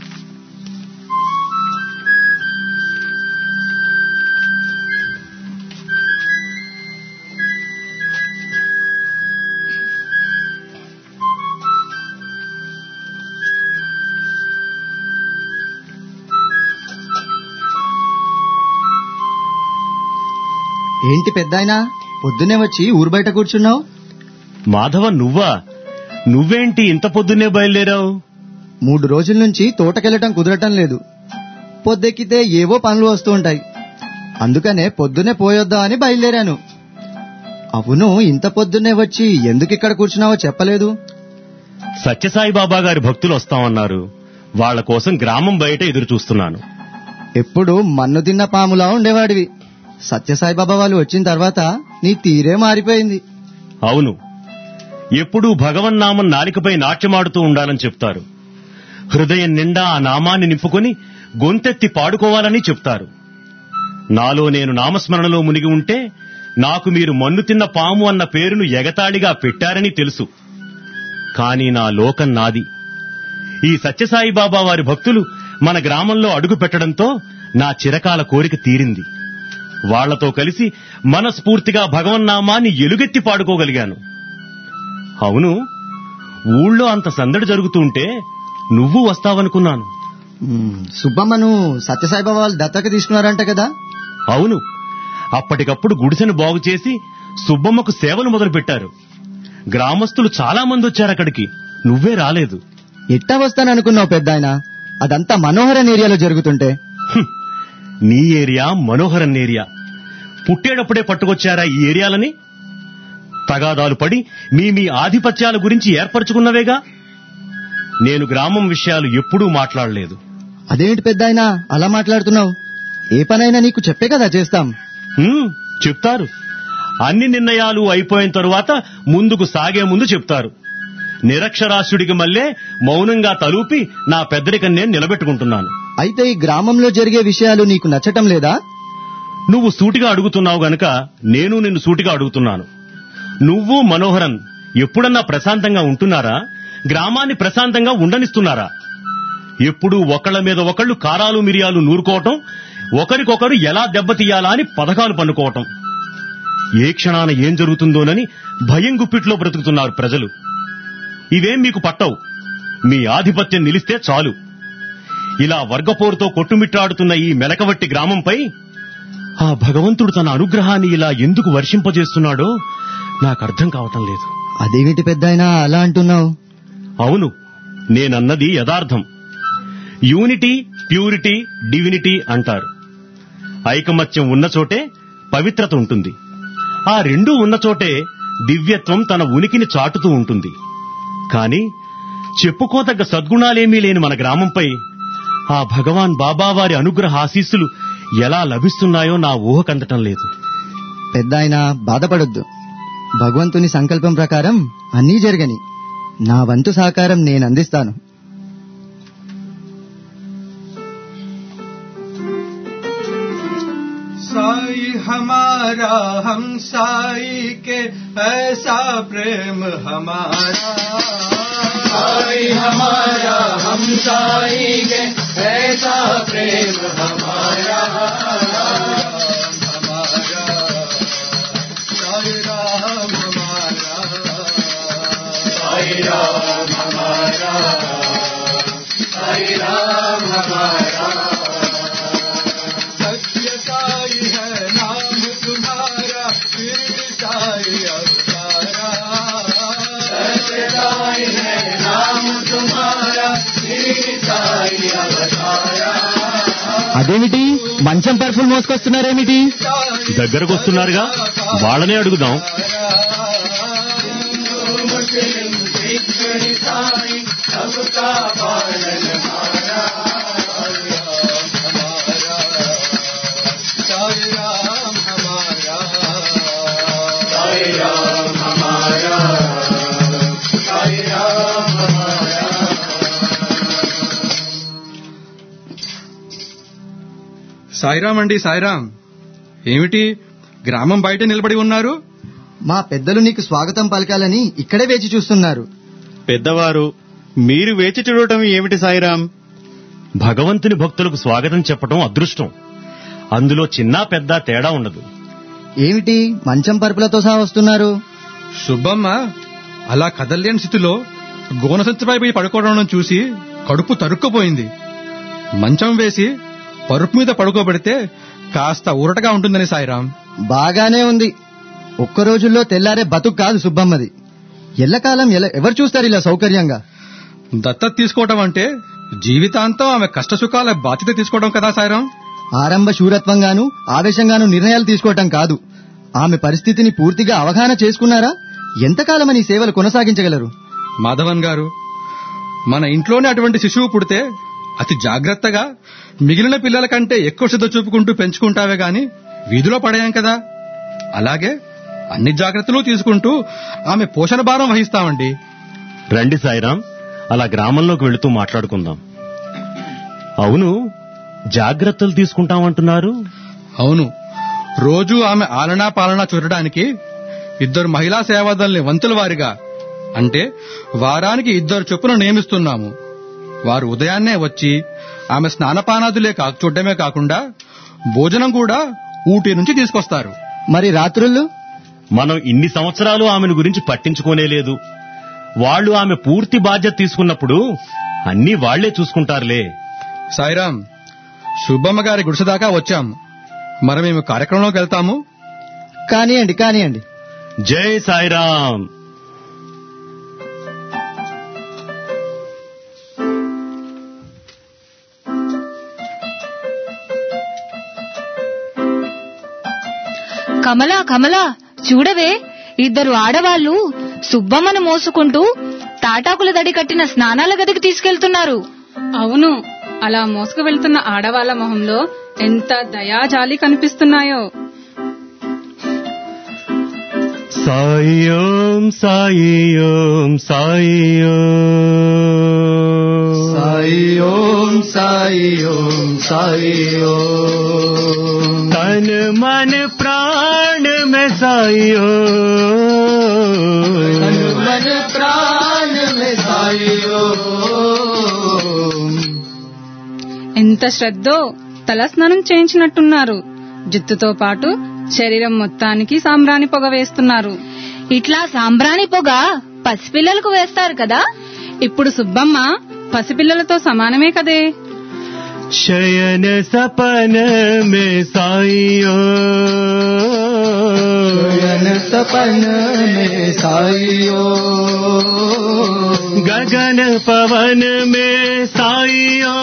ఏంటి పెద్దాయనా పొద్దునే వచ్చి ఊరు బయట కూర్చున్నావు మాధవ నువ్వా నువ్వేంటి ఇంత పొద్దున్నే బయలుదేరావు మూడు రోజుల నుంచి తోటకెళ్ళటం కుదరటం లేదు పొద్దెక్కితే ఏవో పనులు వస్తూ ఉంటాయి అందుకనే పొద్దునే పోయొద్దామని బయలుదేరాను అవును ఇంత పొద్దున్నే వచ్చి ఎందుకు ఇక్కడ కూర్చున్నావో చెప్పలేదు సత్యసాయి బాబా గారి భక్తులు వస్తామన్నారు వాళ్ళ కోసం గ్రామం బయట ఎదురు చూస్తున్నాను ఎప్పుడు మన్ను తిన్న పాములా ఉండేవాడివి సత్యసాయిబాబా వాళ్ళు వచ్చిన తర్వాత నీ తీరే మారిపోయింది అవును ఎప్పుడూ భగవన్నామం నాలికపై నాట్యమాడుతూ ఉండాలని చెప్తారు హృదయం నిండా ఆ నామాన్ని నింపుకొని గొంతెత్తి పాడుకోవాలని చెప్తారు నాలో నేను నామస్మరణలో మునిగి ఉంటే నాకు మీరు మన్ను తిన్న పాము అన్న పేరును ఎగతాళిగా పెట్టారని తెలుసు కానీ నా లోకం నాది ఈ సత్యసాయి బాబా వారి భక్తులు మన గ్రామంలో అడుగు పెట్టడంతో నా చిరకాల కోరిక తీరింది వాళ్లతో కలిసి మనస్ఫూర్తిగా భగవన్నామాన్ని ఎలుగెత్తి పాడుకోగలిగాను అవును ఊళ్ళో అంత సందడి జరుగుతుంటే నువ్వు వస్తావనుకున్నాను మ్మ్, సుబ్బమ్మను సత్యసాయిబాబా వాళ్ళు దత్తక తీసుకున్నారంట కదా అవును అప్పటికప్పుడు గుడిసెను బాగు చేసి సుబ్బమ్మకు సేవలు మొదలుపెట్టారు గ్రామస్తులు చాలా మంది వచ్చారు అక్కడికి నువ్వే రాలేదు ఎట్టా వస్తాననుకున్నావు పెద్దాయన అదంతా మనోహరన్ ఏరియాలో జరుగుతుంటే హ్మ్. నీ ఏరియా మనోహరన్ ఏరియా పుట్టేటప్పుడే పట్టుకొచ్చారా ఈ ఏరియాలని తగాదాలు పడి మీ మీ ఆధిపత్యాల గురించి ఏర్పరచుకున్నవేగా నేను గ్రామం విషయాలు ఎప్పుడూ మాట్లాడలేదు అదేమిటి పెద్దాయన అలా మాట్లాడుతున్నావు ఏ పనైనా నీకు చెప్పే కదా చేస్తాం హ్మ్, చెప్తారు అన్ని నిర్ణయాలు అయిపోయిన తరువాత ముందుకు సాగే ముందు చెప్తారు నిరక్షరాస్యుడికి మళ్ళే మౌనంగా తలూపి నా పెద్దరికం నేను నిలబెట్టుకుంటున్నాను అయితే ఈ గ్రామంలో జరిగే విషయాలు నీకు నచ్చటం లేదా నువ్వు సూటిగా అడుగుతున్నావు గనుక నేను నిన్ను సూటిగా అడుగుతున్నాను నువ్వు మనోహరన్ ఎప్పుడన్నా ప్రశాంతంగా ఉంటున్నారా గ్రామాన్ని ప్రశాంతంగా ఉండనిస్తున్నారా ఎప్పుడూ ఒకళ్ళ మీద ఒకళ్ళు కారాలు మిరియాలు నూరుకోవటం ఒకరికొకరు ఎలా దెబ్బతీయాలా అని పథకాలు పన్నుకోవటం ఏ క్షణాన ఏం జరుగుతుందోనని భయం గుప్పిట్లో బ్రతుకుతున్నారు ప్రజలు ఇవేం మీకు పట్టవు మీ ఆధిపత్యం నిలిస్తే చాలు ఇలా వర్గపోరుతో కొట్టుమిట్టాడుతున్న ఈ మెలకవట్టి గ్రామంపై ఆ భగవంతుడు తన అనుగ్రహాన్ని ఇలా ఎందుకు వర్షింపజేస్తున్నాడో నాకు అర్థం కావటం లేదు అదేమిటి పెద్దాయన అలా అంటున్నావు అవును నేనన్నది యథార్థం యూనిటీ ప్యూరిటీ డివినిటీ అంటారు ఐకమత్యం ఉన్న చోటే పవిత్రత ఉంటుంది ఆ రెండూ ఉన్న చోటే దివ్యత్వం తన ఉనికిని చాటుతూ ఉంటుంది కాని చెప్పుకోదగ్గ సద్గుణాలేమీ లేని మన గ్రామంపై ఆ భగవాన్ బాబావారి అనుగ్రహ ఆశీస్సులు ఎలా లభిస్తున్నాయో నా ఊహకందటం లేదు పెద్దాయన బాధపడొద్దు భగవంతుని సంకల్పం ప్రకారం అన్నీ జరగని నా వంతు సహకారం నేను అందిస్తాను साई हमारा हम साई के ऐसा प्रेम हमारा साई हमारा हम साई के ऐसा प्रेम हमारा हमारा साई राम हमारा साई राम हमारा साई राम हमारा सत्य साई है नाम तुम्हारा फिर साई अवतारा सत्य साई है नाम तुम्हारा फिर साई अवतारा అదేమిటి మంచం పరుపులు మోసుకొస్తున్నారేమిటి దగ్గరకు వస్తున్నారుగా వాళ్ళనే అడుగుదాం मुस्लिम सिख ईसाई सबका पालन हारा साई राम हमारा साई राम हमारा साई राम हमारा సాయిరామ్ అండి సాయిరామ్ ఏమిటి గ్రామం బయట నిలబడి ఉన్నారు మా పెద్దలు నీకు స్వాగతం పలకాలని ఇక్కడే వేచి చూస్తున్నారు పెద్దవారు మీరు వేచి చూడటం ఏమిటి సాయిరాం భగవంతుని భక్తులకు స్వాగతం చెప్పటం అదృష్టం అందులో చిన్న పెద్ద తేడా ఉండదు ఏమిటి మంచం పరుపులతో సహా వస్తున్నారు సుబ్బమ్మ అలా కదల్లేని స్థితిలో గోనసంచపై పోయి పడుకోవడం చూసి కడుపు తరుక్కుపోయింది మంచం వేసి పరుపు మీద పడుకోబెడితే కాస్త ఊరటగా ఉంటుందని సాయిరాం బాగానే ఉంది ఒక్క రోజుల్లో తెల్లారే బతుకు కాదు సుబ్బమ్మది ఎల్లకాలం ఎల ఎవరు చూస్తారు ఇలా సౌకర్యంగా దత్తత తీసుకోవటం అంటే జీవితాంతం ఆమె కష్టసుఖాల బాధ్యత తీసుకోవడం కదా సాయిరాం ఆరంభ శూరత్వంగాను ఆవేశంగాను నిర్ణయాలు తీసుకోవటం కాదు ఆమె పరిస్థితిని పూర్తిగా అవగాహన చేసుకున్నారా ఎంతకాలమని ఈ సేవలు కొనసాగించగలరు మాధవన్ గారు మన ఇంట్లోనే అటువంటి శిశువు పుడితే అతి జాగ్రత్తగా మిగిలిన పిల్లల కంటే ఎక్కువ శ్రద్ధ చూపుకుంటూ పెంచుకుంటావే గాని వీధిలో పడేయం కదా అలాగే అన్ని జాగ్రత్తలు తీసుకుంటూ ఆమె పోషణ భారం వహిస్తామండి రండి సాయిరాం అలా గ్రామంలోకి వెళుతూ మాట్లాడుకుందాం అవును జాగ్రత్తలు తీసుకుంటామంటున్నారు అవును రోజు ఆమె ఆలనా పాలనా చూడడానికి ఇద్దరు మహిళా సేవాదల్ని వంతుల వారిగా అంటే వారానికి ఇద్దరు చొప్పున నియమిస్తున్నాము వారు ఉదయాన్నే వచ్చి ఆమె స్నానపానాదులే కా చూడడమే కాకుండా భోజనం కూడా ఊటీ నుంచి తీసుకొస్తారు మరి రాత్రుళ్ళు మనం ఇన్ని సంవత్సరాలు ఆమెను గురించి పట్టించుకోనే లేదు వాళ్ళు ఆమె పూర్తి బాధ్యత తీసుకున్నప్పుడు అన్నీ వాళ్లే చూసుకుంటారులే సాయిరాం సుబ్బమ్మ గారి గుడిసె దాకా వచ్చాం మరి మేము కార్యక్రమంలోకి వెళ్తాము కానియండి కానియండి జై సాయిరాం కమలా కమలా చూడవే ఇద్దరు ఆడవాళ్లు సుబ్బమ్మను మోసుకుంటూ తాటాకుల దడి కట్టిన స్నానాల గదికి తీసుకెళ్తున్నారు అవును అలా మోసుకు వెళ్తున్న ఆడవాళ్ల మొహంలో ఎంత దయాజాలి కనిపిస్తున్నాయో సాయి ఓం సాయి ఓం సాయి సాయి ఓం సాయి ఓం సాయి ఓం तन मन प्राण में साइयो मन प्राण में साई ओम ఎంత శ్రద్ధో తలస్నానం చేయించినట్టున్నారు జుత్తుతో పాటు శరీరం మొత్తానికి సాంబ్రాణి పొగ వేస్తున్నారు ఇట్లా సాంబ్రాణి పొగ పసిపిల్లలకు వేస్తారు కదా ఇప్పుడు సుబ్బమ్మ పసిపిల్లలతో సమానమే కదే शयन सपन में साइयो शयन सपन में साई ओम गगन पवन में साइयो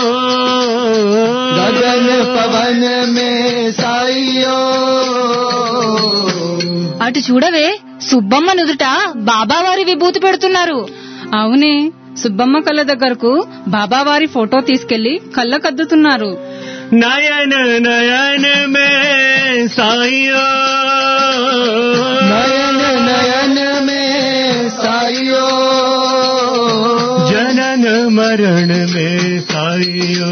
गगन पवन में साई ओम అటు చూడవే సుబ్బమ్మ నుదుట బాబావారి విభూతి పెడుతున్నారు అవునే సుబ్బమ్మ కళ్ళ దగ్గరకు బాబావారి ఫోటో తీసుకెళ్లి కళ్ళకద్దుతున్నారు नयन नयन में साइयो नयन नयन में साई ओम जनन मरण में साइयो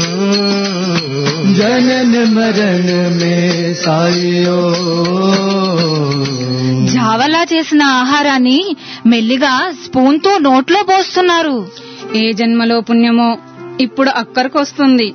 जनन मरण में साई ओम జావలా చేసిన ఆహారాన్ని మెల్లిగా స్పూన్ తో నోట్లో పోస్తున్నారు ఏ జన్మలో పుణ్యమో ఇప్పుడు అక్కడికొస్తుంది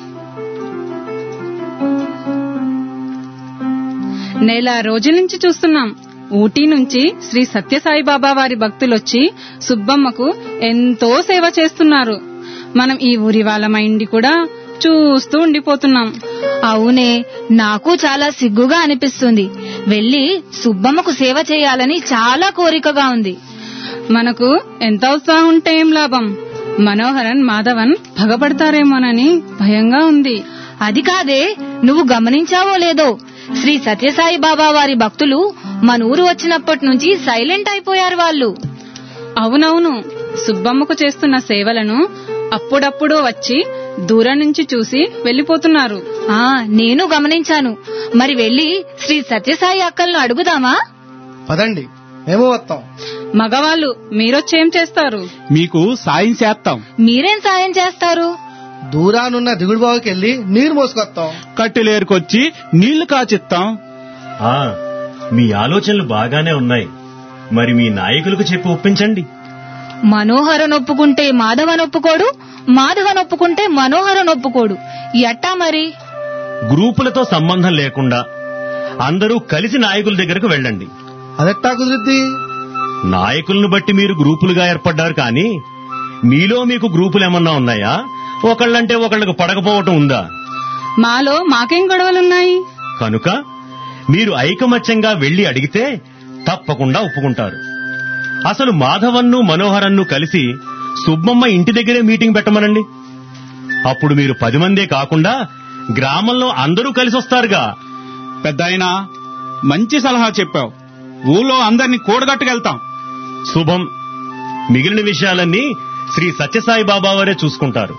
నెల రోజుల నుంచి చూస్తున్నాం ఊటీ నుంచి శ్రీ సత్యసాయి బాబా వారి భక్తులొచ్చి సుబ్బమ్మకు ఎంతో సేవ చేస్తున్నారు మనం ఈ ఊరి వాళ్ళమైండి కూడా చూస్తూ ఉండిపోతున్నాం అవునే నాకు చాలా సిగ్గుగా అనిపిస్తుంది వెళ్లి సుబ్బమ్మకు సేవ చేయాలని చాలా కోరికగా ఉంది మనకు ఎంత ఉత్సాహం ఉంటే ఏం లాభం మనోహరన్ మాధవన్ భగపడతారేమోనని భయంగా ఉంది అది కాదే నువ్వు గమనించావో లేదో శ్రీ సత్యసాయి బాబా వారి భక్తులు మన ఊరు వచ్చినప్పటి నుంచి సైలెంట్ అయిపోయారు వాళ్ళు అవునవును సుబ్బమ్మకు చేస్తున్న సేవలను అప్పుడప్పుడు వచ్చి దూరం నుంచి చూసి వెళ్లిపోతున్నారు ఆ నేను గమనించాను మరి వెళ్లి శ్రీ సత్యసాయి అక్కలను అడుగుదామా పదండి మేము వస్తాం మగవాళ్ళు మీరొచ్చేం చేస్తారు మీకు సాయం చేస్తాం మీరేం సాయం చేస్తారు దూరానున్న దిగుడు బావుకి వెళ్ళి నీరు మోసుకొస్తాం కట్టెలేరుకొచ్చి నీళ్లు కాచిస్తాం ఆ, మీ ఆలోచనలు బాగానే ఉన్నాయి మరి మీ నాయకులకు చెప్పి ఒప్పించండి మనోహరన్ ఒప్పుకుంటే మాధవన్ ఒప్పుకోడు మాధవన్ ఒప్పుకుంటే మనోహరన్ ఒప్పుకోడు ఎట్టా మరి గ్రూపులతో సంబంధం లేకుండా అందరూ కలిసి నాయకుల దగ్గరకు వెళ్ళండి అదెట్టా కుదిరిద్ది నాయకులను బట్టి మీరు గ్రూపులుగా ఏర్పడ్డారు కానీ మీలో మీకు గ్రూపులు ఏమన్నా ఉన్నాయా ఒకళ్ళంటే ఒకళ్ళకు పడకపోవటం ఉందా మాలో మాకేం గొడవలున్నాయి కనుక మీరు ఐకమత్యంగా వెళ్లి అడిగితే తప్పకుండా ఒప్పుకుంటారు అసలు మాధవన్ను మనోహరన్ను కలిసి సుబ్బమ్మ ఇంటి దగ్గరే మీటింగ్ పెట్టమనండి అప్పుడు మీరు పది మందే కాకుండా గ్రామంలో అందరూ కలిసి వస్తారుగా పెద్దాయనా మంచి సలహా చెప్పావు ఊళ్ళో అందరినీ కూడగట్టుకెళ్తాం శుభం మిగిలిన విషయాలన్నీ శ్రీ సత్యసాయి బాబా వారే చూసుకుంటారు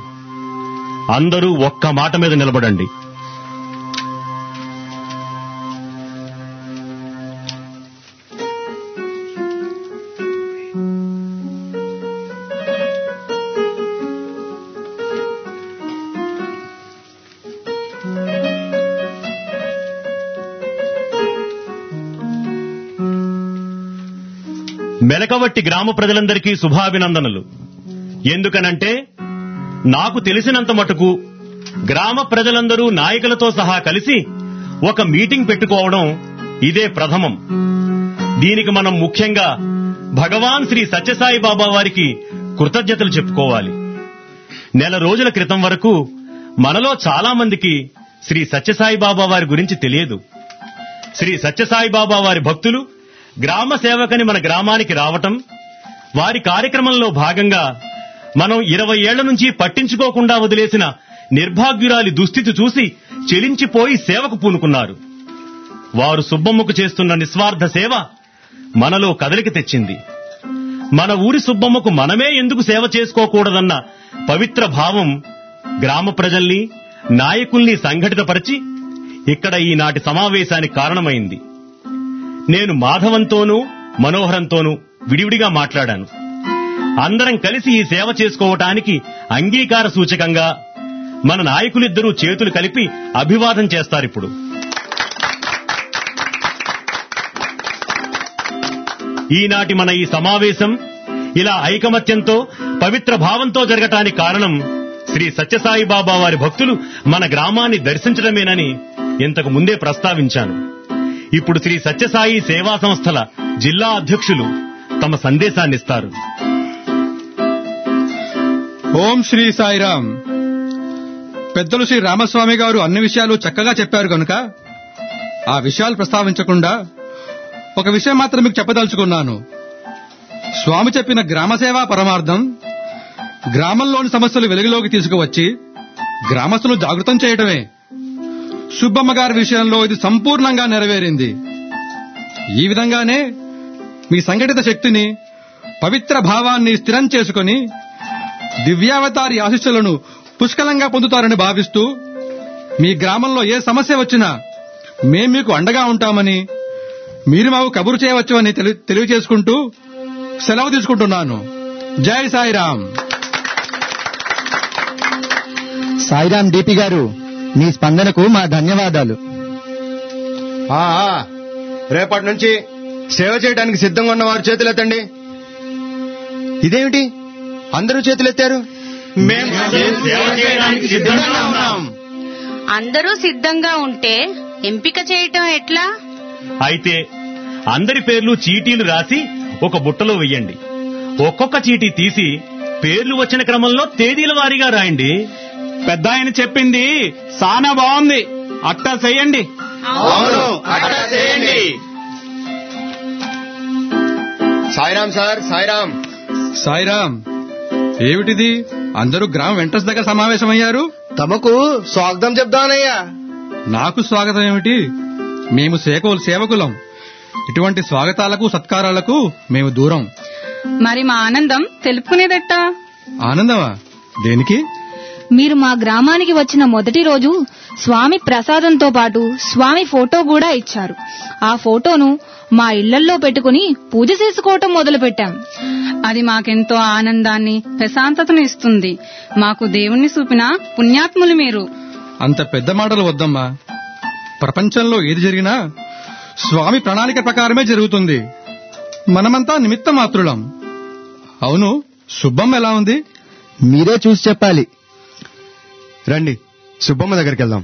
అందరూ ఒక్క మాట మీద నిలబడండి మెలకవట్టి గ్రామ ప్రజలందరికీ శుభాభినందనలు ఎందుకనంటే నాకు తెలిసినంత మటుకు గ్రామ ప్రజలందరూ నాయకులతో సహా కలిసి ఒక మీటింగ్ పెట్టుకోవడం ఇదే ప్రథమం దీనికి మనం ముఖ్యంగా భగవాన్ శ్రీ సత్యసాయి బాబా వారికి కృతజ్ఞతలు చెప్పుకోవాలి నెల రోజుల క్రితం వరకు మనలో చాలా మందికి శ్రీ సత్యసాయి బాబా వారి గురించి తెలియదు శ్రీ సత్యసాయి బాబా వారి భక్తులు గ్రామ సేవకని మన గ్రామానికి రావటం వారి కార్యక్రమంలో భాగంగా మనం ఇరవై ఏళ్ల నుంచి పట్టించుకోకుండా వదిలేసిన నిర్భాగ్యురాలి దుస్థితి చూసి చెలించిపోయి సేవకు పూనుకున్నారు వారు సుబ్బమ్మకు చేస్తున్న నిస్వార్థ సేవ మనలో కదలిక తెచ్చింది మన ఊరి సుబ్బమ్మకు మనమే ఎందుకు సేవ చేసుకోకూడదన్న పవిత్ర భావం గ్రామ ప్రజల్ని నాయకుల్ని సంఘటితపరిచి ఇక్కడ ఈనాటి సమావేశానికి కారణమైంది నేను మాధవంతోనూ మనోహరంతోనూ విడివిడిగా మాట్లాడాను అందరం కలిసి ఈ సేవ చేసుకోవటానికి అంగీకార సూచకంగా మన నాయకులిద్దరూ చేతులు కలిపి అభివాదం చేస్తారిప్పుడు ఈనాటి మన ఈ సమావేశం ఇలా ఐకమత్యంతో పవిత్ర భావంతో జరగటానికి కారణం శ్రీ సత్యసాయి బాబా వారి భక్తులు మన గ్రామాన్ని దర్శించడమేనని ఇంతకు ముందే ప్రస్తావించాను ఇప్పుడు శ్రీ సత్యసాయి సేవా సంస్థల జిల్లా అధ్యక్షులు తమ సందేశాన్నిస్తారు ఓం శ్రీ సాయిరాం పెద్దలు శ్రీ రామస్వామి గారు అన్ని విషయాలు చక్కగా చెప్పారు కనుక ఆ విషయాలు ప్రస్తావించకుండా ఒక విషయం మాత్రం మీకు చెప్పదలుచుకున్నాను స్వామి చెప్పిన గ్రామ సేవా పరమార్థం గ్రామంలోని సమస్యలు వెలుగులోకి తీసుకువచ్చి గ్రామస్తులు జాగృతం చేయడమే సుబ్బమ్మ గారి విషయంలో ఇది సంపూర్ణంగా నెరవేరింది ఈ విధంగానే మీ సంఘటిత శక్తిని పవిత్ర భావాన్ని స్థిరం చేసుకొని దివ్యావతారి ఆశిస్సులను పుష్కలంగా పొందుతారని భావిస్తూ మీ గ్రామంలో ఏ సమస్య వచ్చినా మేం మీకు అండగా ఉంటామని మీరు మాకు కబురు చేయవచ్చు అని తెలి- తెలియజేసుకుంటూ సెలవు తీసుకుంటున్నాను జై సాయిరాం సాయిరాం డిపి గారు మీ స్పందనకు మా ధన్యవాదాలు ఆ, ఆ, రేపటి నుంచి సేవ చేయడానికి సిద్ధంగా ఉన్న వారు చేతులెత్తండి ఇదేమిటి అందరూ చేతులెత్తారు మేము సేవ చేయడానికి సిద్ధంగా ఉన్నాం అందరూ సిద్ధంగా ఉంటే ఎంపిక చేయటం ఎట్లా అయితే అందరి పేర్లు చీటీలు రాసి ఒక బుట్టలో వెయ్యండి ఒక్కొక్క చీటీ తీసి పేర్లు వచ్చిన క్రమంలో తేదీల వారీగా రాయండి పెద్ద ఆయన చెప్పింది సానా బాగుంది అట్టా చెయ్యండి సాయిరాం సార్ సాయిరాం సాయిరాం ఏమిటిది అందరూ గ్రామ వెంటస్ దగ్గర సమావేశమయ్యారు తమకు స్వాగతం చెప్దామనయ్యా నాకు స్వాగతం ఏమిటి మేము సేవకులు సేవకులం ఇటువంటి స్వాగతాలకు సత్కారాలకు మేము దూరం మరి మా ఆనందం తెలుపుకునేదట్టా ఆనందమా దేనికి మీరు మా గ్రామానికి వచ్చిన మొదటి రోజు స్వామి ప్రసాదంతో పాటు స్వామి ఫోటో కూడా ఇచ్చారు ఆ ఫోటోను మా ఇళ్లల్లో పెట్టుకుని పూజ చేసుకోవటం మొదలుపెట్టాం అది మాకెంతో ఆనందాన్ని ప్రశాంతతను ఇస్తుంది మాకు దేవుణ్ణి చూపిన పుణ్యాత్ములు మీరు అంత పెద్ద మాటలు వద్దమ్మా ప్రపంచంలో ఏది జరిగినా స్వామి ప్రణాళిక ప్రకారమే జరుగుతుంది మనమంతా నిమిత్త మాత్రులం అవును సుబ్బమ్మ ఎలా ఉంది మీరే చూసి చెప్పాలి రండి సుబ్బమ్మ దగ్గరికి వెళ్దాం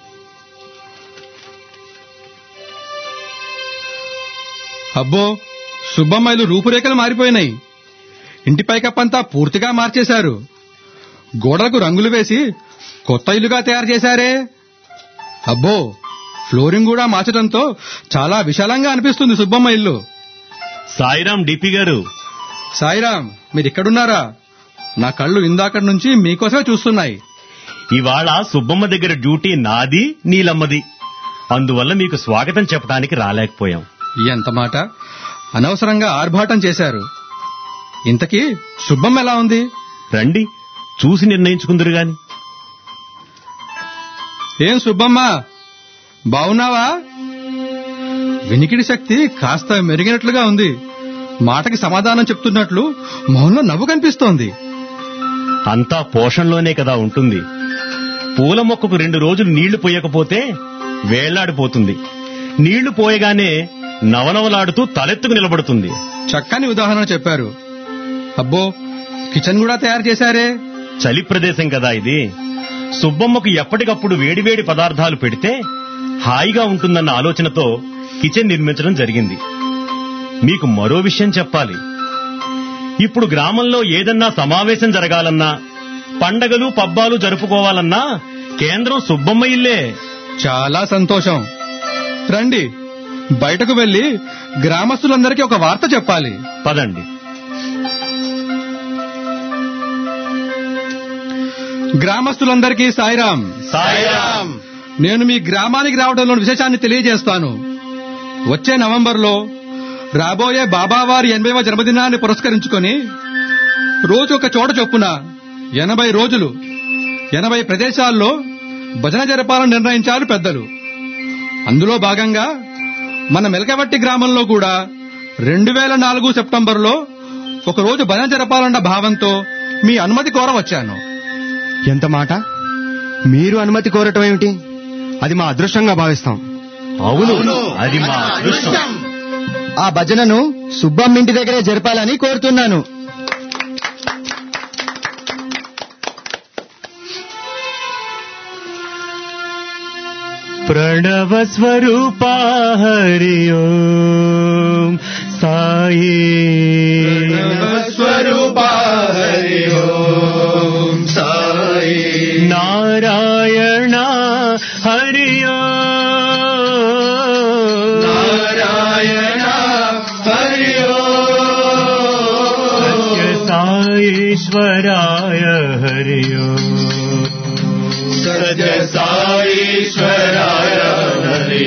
అబ్బో సుబ్బమ్మాయిలు రూపురేఖలు మారిపోయినాయి ఇంటి పైకప్పంతా పూర్తిగా మార్చేశారు గోడలకు రంగులు వేసి కొత్త ఇల్లుగా తయారు చేశారే అబ్బో ఫ్లోరింగ్ కూడా మార్చడంతో చాలా విశాలంగా అనిపిస్తుంది సుబ్బమ్మ ఇల్లు సాయిరాం డిపి గారు సాయిరాం మీరు ఇక్కడున్నారా నా కళ్ళు ఇందాకటి నుంచి మీకోసమే చూస్తున్నాయి ఇవాళ సుబ్బమ్మ దగ్గర డ్యూటీ నాది నీలమ్మది అందువల్ల మీకు స్వాగతం చెప్పడానికి రాలేకపోయాం ఎంత మాట అనవసరంగా ఆర్భాటం చేశారు ఇంతకీ సుబ్బమ్మ ఎలా ఉంది రండి చూసి నిర్ణయించుకుందరు గాని ఏం సుబ్బమ్మ బావున్నావా వినికిడి శక్తి కాస్త మెరుగినట్లుగా ఉంది మాటకి సమాధానం చెప్తున్నట్లు మొహంలో నవ్వు కనిపిస్తోంది అంతా పోషణలోనే కదా ఉంటుంది పూల మొక్కకు రెండు రోజులు నీళ్లు పోయకపోతే వేళ్లాడిపోతుంది నీళ్లు పోయగానే నవనవలాడుతూ తలెత్తుకు నిలబడుతుంది చక్కని ఉదాహరణ చెప్పారు అబ్బో కిచెన్ కూడా తయారు చేశారే చలి ప్రదేశం కదా ఇది సుబ్బమ్మకు ఎప్పటికప్పుడు వేడివేడి పదార్థాలు పెడితే హాయిగా ఉంటుందన్న ఆలోచనతో కిచెన్ నిర్మించడం జరిగింది మీకు మరో విషయం చెప్పాలి ఇప్పుడు గ్రామంలో ఏదన్నా సమావేశం జరగాలన్నా పండగలు పబ్బాలు జరుపుకోవాలన్నా కేంద్రం సుబ్బమ్మ ఇల్లే చాలా సంతోషం రండి బయటకు వెళ్లి గ్రామస్తులందరికీ ఒక వార్త చెప్పాలి పదండి గ్రామస్తులందరికీ సాయిరాం సాయిరాం నేను మీ గ్రామానికి రావడంలోని విశేషాన్ని తెలియజేస్తాను వచ్చే నవంబర్లో రాబోయే బాబావారి ఎనభైవ జన్మదినాన్ని పురస్కరించుకొని రోజు ఒక చోట చొప్పున ఎనభై రోజులు ఎనభై ప్రదేశాల్లో భజన జరపాలని నిర్ణయించారు పెద్దలు అందులో భాగంగా మన మెలకవట్టి గ్రామంలో కూడా రెండు వేల నాలుగు సెప్టెంబర్లో ఒక రోజు భజన జరపాలన్న భావంతో మీ అనుమతి కోర వచ్చాను ఎంత మాట మీరు అనుమతి కోరటం ఏమిటి అది మా అదృష్టంగా భావిస్తాం అవును అది మా అదృష్టం ఆ భజనను సుబ్బమ్మ ఇంటి దగ్గరే జరపాలని కోరుతున్నాను ప్రణవ స్వరూపా హరి ఓం సాయి స్వరూపా హరి ఓం సాయి నారాయణ హరి నారాయణ హరి సత్య సాయేశ్వరాయ హరి సత్య సాईश्वराय हरि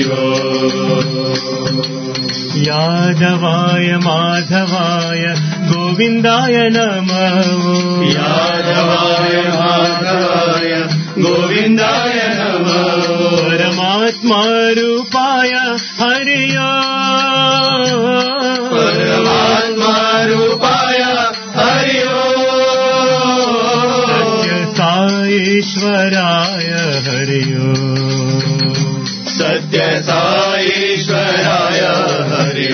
యాదవాయ మాధవాయ గోవిందాయ నమో यादवाय माधवाय गोविन्दाय नमः పరమాత్మా రూపాయ హరి परमात्मा रूपाय हरि సత్య సాయేశ్వరాయ హరి सत्य साईश्वराय हरि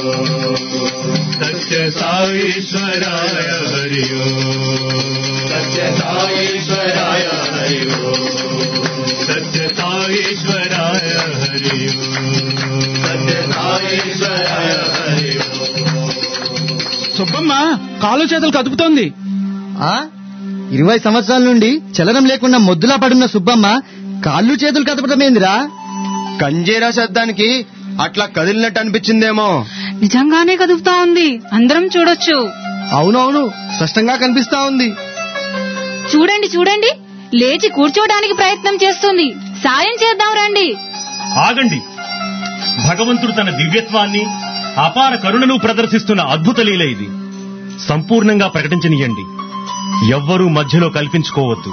సత్య సాయేశ్వరాయ హరి सत्य साईश्वराय हरि సత్య సాయేశ్వరాయ హరి सत्य साईश्वराय हरि సుబ్బమ్మ కాలు చేతులు కదుపుతోంది ఆ ఇరవై సంవత్సరాల నుండి చలనం లేకుండా మొద్దులా పడున్న సుబ్బమ్మ కాళ్ళు చేతులు కదపడమేందిరా కంజీరా శబ్దానికి అట్లా కదిలినట్టు అనిపించిందేమో నిజంగానే కదుపుతా ఉంది అందరం చూడొచ్చు అవునవును స్పష్టంగా కనిపిస్తా ఉంది చూడండి చూడండి లేచి కూర్చోడానికి ప్రయత్నం చేస్తుంది సాయం చేద్దాం రండి ఆగండి భగవంతుడు తన దివ్యత్వాన్ని అపార కరుణను ప్రదర్శిస్తున్న అద్భుత లీల ఇది సంపూర్ణంగా ప్రకటించనియండి ఎవ్వరూ మధ్యలో కల్పించుకోవద్దు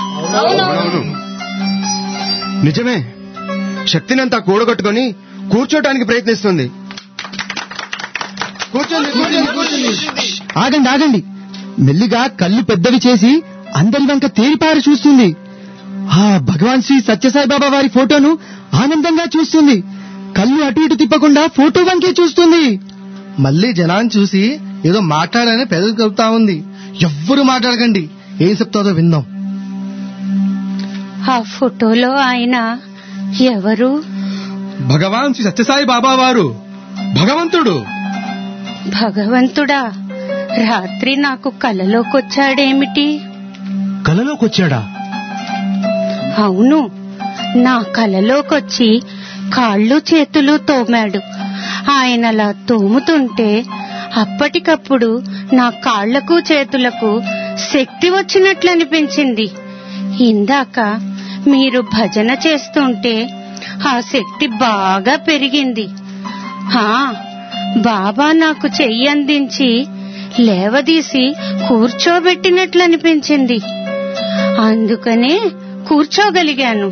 నిజమే శక్తినంతా కూడగట్టుకొని కూర్చోటానికి ప్రయత్నిస్తుంది కూర్చోండి కూర్చోండి కూర్చోండి ఆగండి ఆగండి మెల్లిగా కళ్ళు పెద్దవి చేసి అందరి వంక తేరిపారి చూస్తుంది ఆ భగవాన్ శ్రీ సత్యసాయి బాబా వారి ఫోటోను ఆనందంగా చూస్తుంది కళ్ళు అటు ఇటు తిప్పకుండా ఫోటో వంకే చూస్తుంది మళ్ళీ జనాన్ని చూసి ఏదో మాట్లాడని పెదవి కలుపుతా ఉంది ఎవ్వరు మాట్లాడకండి ఏం చెప్తాదో విందాం ఆ ఫోటోలో ఆయన ఎవరు భగవాన్ శ్రీ సత్యసాయి బాబా వారు భగవంతుడు భగవంతుడా రాత్రి నాకు కలలోకొచ్చాడేమిటి కలలోకొచ్చాడా అవును నా కలలోకొచ్చి కాళ్ళు చేతులు తోమాడు ఆయనలా తోముతుంటే అప్పటికప్పుడు నా కాళ్లకు చేతులకు శక్తి వచ్చినట్లు అనిపించింది ఇందాక మీరు భజన చేస్తుంటే ఆ శక్తి బాగా పెరిగింది హా బాబా నాకు చెయ్యి అందించి లేవదీసి కూర్చోబెట్టినట్లు అనిపించింది అందుకనే కూర్చోగలిగాను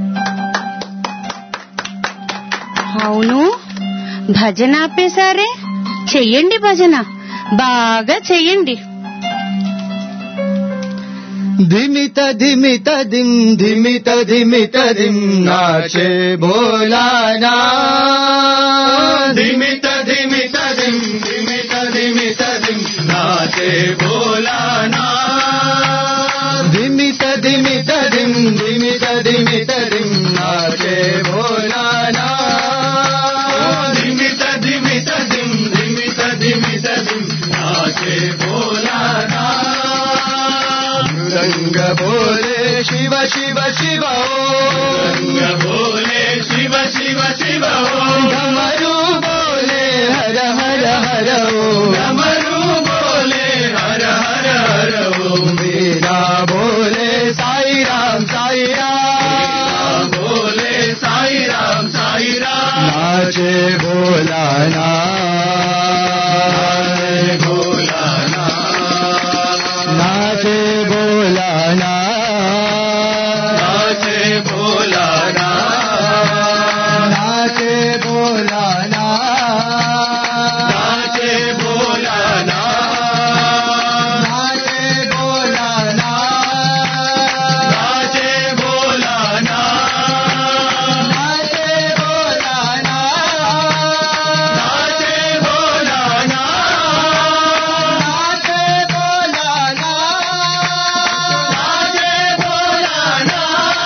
అవును భజన ఆపేశారే చెయ్యండి భజన బాగా చెయ్యండి ధిమిత ధిమిత ధిం ధిమిత ధిమిత ధిం నాచే భోలానా धिमित धिमित धिम धिमित धिमित धिम नाचे भोलाना ధిమిత ధిమిత ధిం ధిమిత ధిమిత ధిం నాచే భోలానా భోలే శివ శివ శివ గంగ భోలే శివ శివ శివ డమరు బోలే హర హర హర డమరు బోలే హర హర హర వీరా బోలే సాయి రామ్ సాయి రామ్ బోలే సాయి రామ్ సాయి రామ్ నాచే భోలానా భోలానా नाचे बोलाना नाचे बोलाना नाचे बोलाना नाचे बोलाना नाचे बोलाना नाचे बोलाना नाचे बोलाना नाचे बोलाना नाचे बोलाना नाचे बोलाना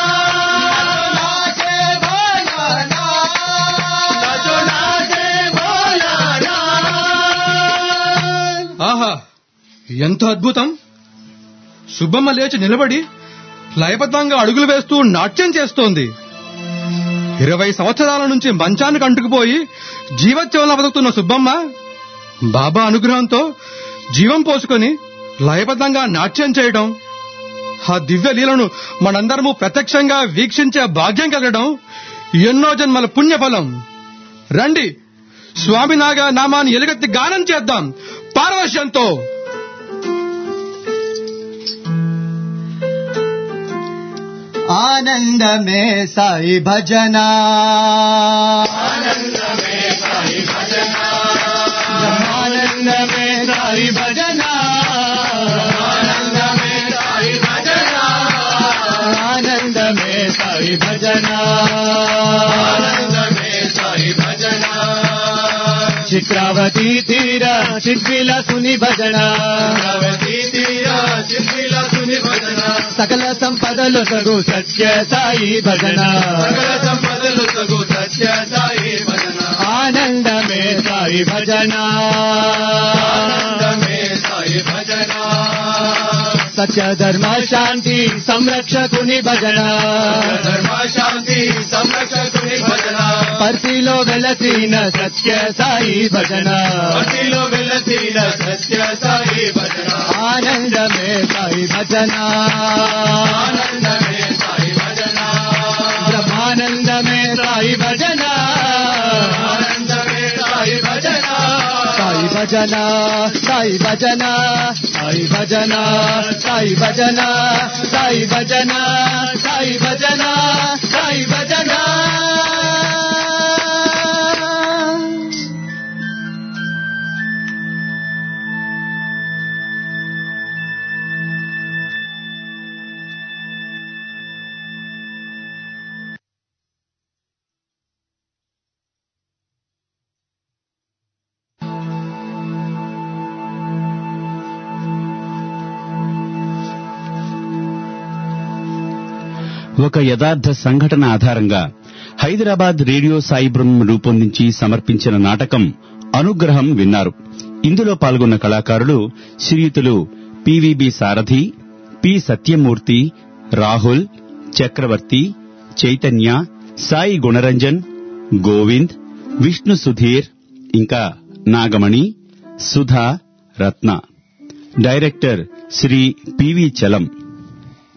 नाचे बोलाना नाचो नाचे बोलाना ఆహా ఎంత అద్భుతం సుబ్బమ్మ లేచి నిలబడి లయబద్ధంగా అడుగులు వేస్తూ నాట్యం చేస్తోంది ఇరవై సంవత్సరాల నుంచి మంచానికి అంటుకుపోయి జీవత్యంలో బతుకుతున్న సుబ్బమ్మ బాబా అనుగ్రహంతో జీవం పోసుకొని లయబద్ధంగా నాట్యం చేయడం ఆ దివ్య లీలను మనందరము ప్రత్యక్షంగా వీక్షించే భాగ్యం కలగడం ఎన్నో జన్మల పుణ్యఫలం రండి స్వామినాగా నామాన్ని ఎలుగెత్తి గానం చేద్దాం పారవశ్యంతో आनंद में साई भजना आनंद में साई भजना आनंद में साई भजना आनंद में साई भजना आनंद में साई भजना आनंद में साई भजना చిత్రావతి తీర చిద్విల సుని భజన చిత్రావతి తీర చిద్విల సుని భజన సకల సంపదలు సగు సత్య సాయి భజన సకల సంపదలు సగు సత్య సాయి భజన ఆనందమే సాయి భజన ఆనందమే సాయి భజన సత్య ధర్మ శాంతి సంరక్షకుని భజన ధర్మ శాంతి సంరక్షకుని భజన పర్తిలో వెలసిన సత్య సాయి భజన పర్తిలో వెలసిన సత్య సాయి భజన ఆనందమే సాయి భజన ఆనందమే సాయి భజన బ్రహ్మానందమే సాయి భజన ఆనందమే సాయి భజన సాయి భజన సాయి భజన సాయి భజన సాయి భజన సాయి భజన సాయి భజన సాయి భజన ఒక యథార్థ సంఘటన ఆధారంగా హైదరాబాద్ రేడియో సాయి బృందం రూపొందించి సమర్పించిన నాటకం అనుగ్రహం విన్నారు ఇందులో పాల్గొన్న కళాకారులు శ్రీయుతులు పివిబి సారథి పి సత్యమూర్తి రాహుల్ చక్రవర్తి చైతన్య సాయి గుణరంజన్ గోవింద్ విష్ణు సుధీర్ ఇంకా నాగమణి సుధా రత్న డైరెక్టర్ శ్రీ పివి చలం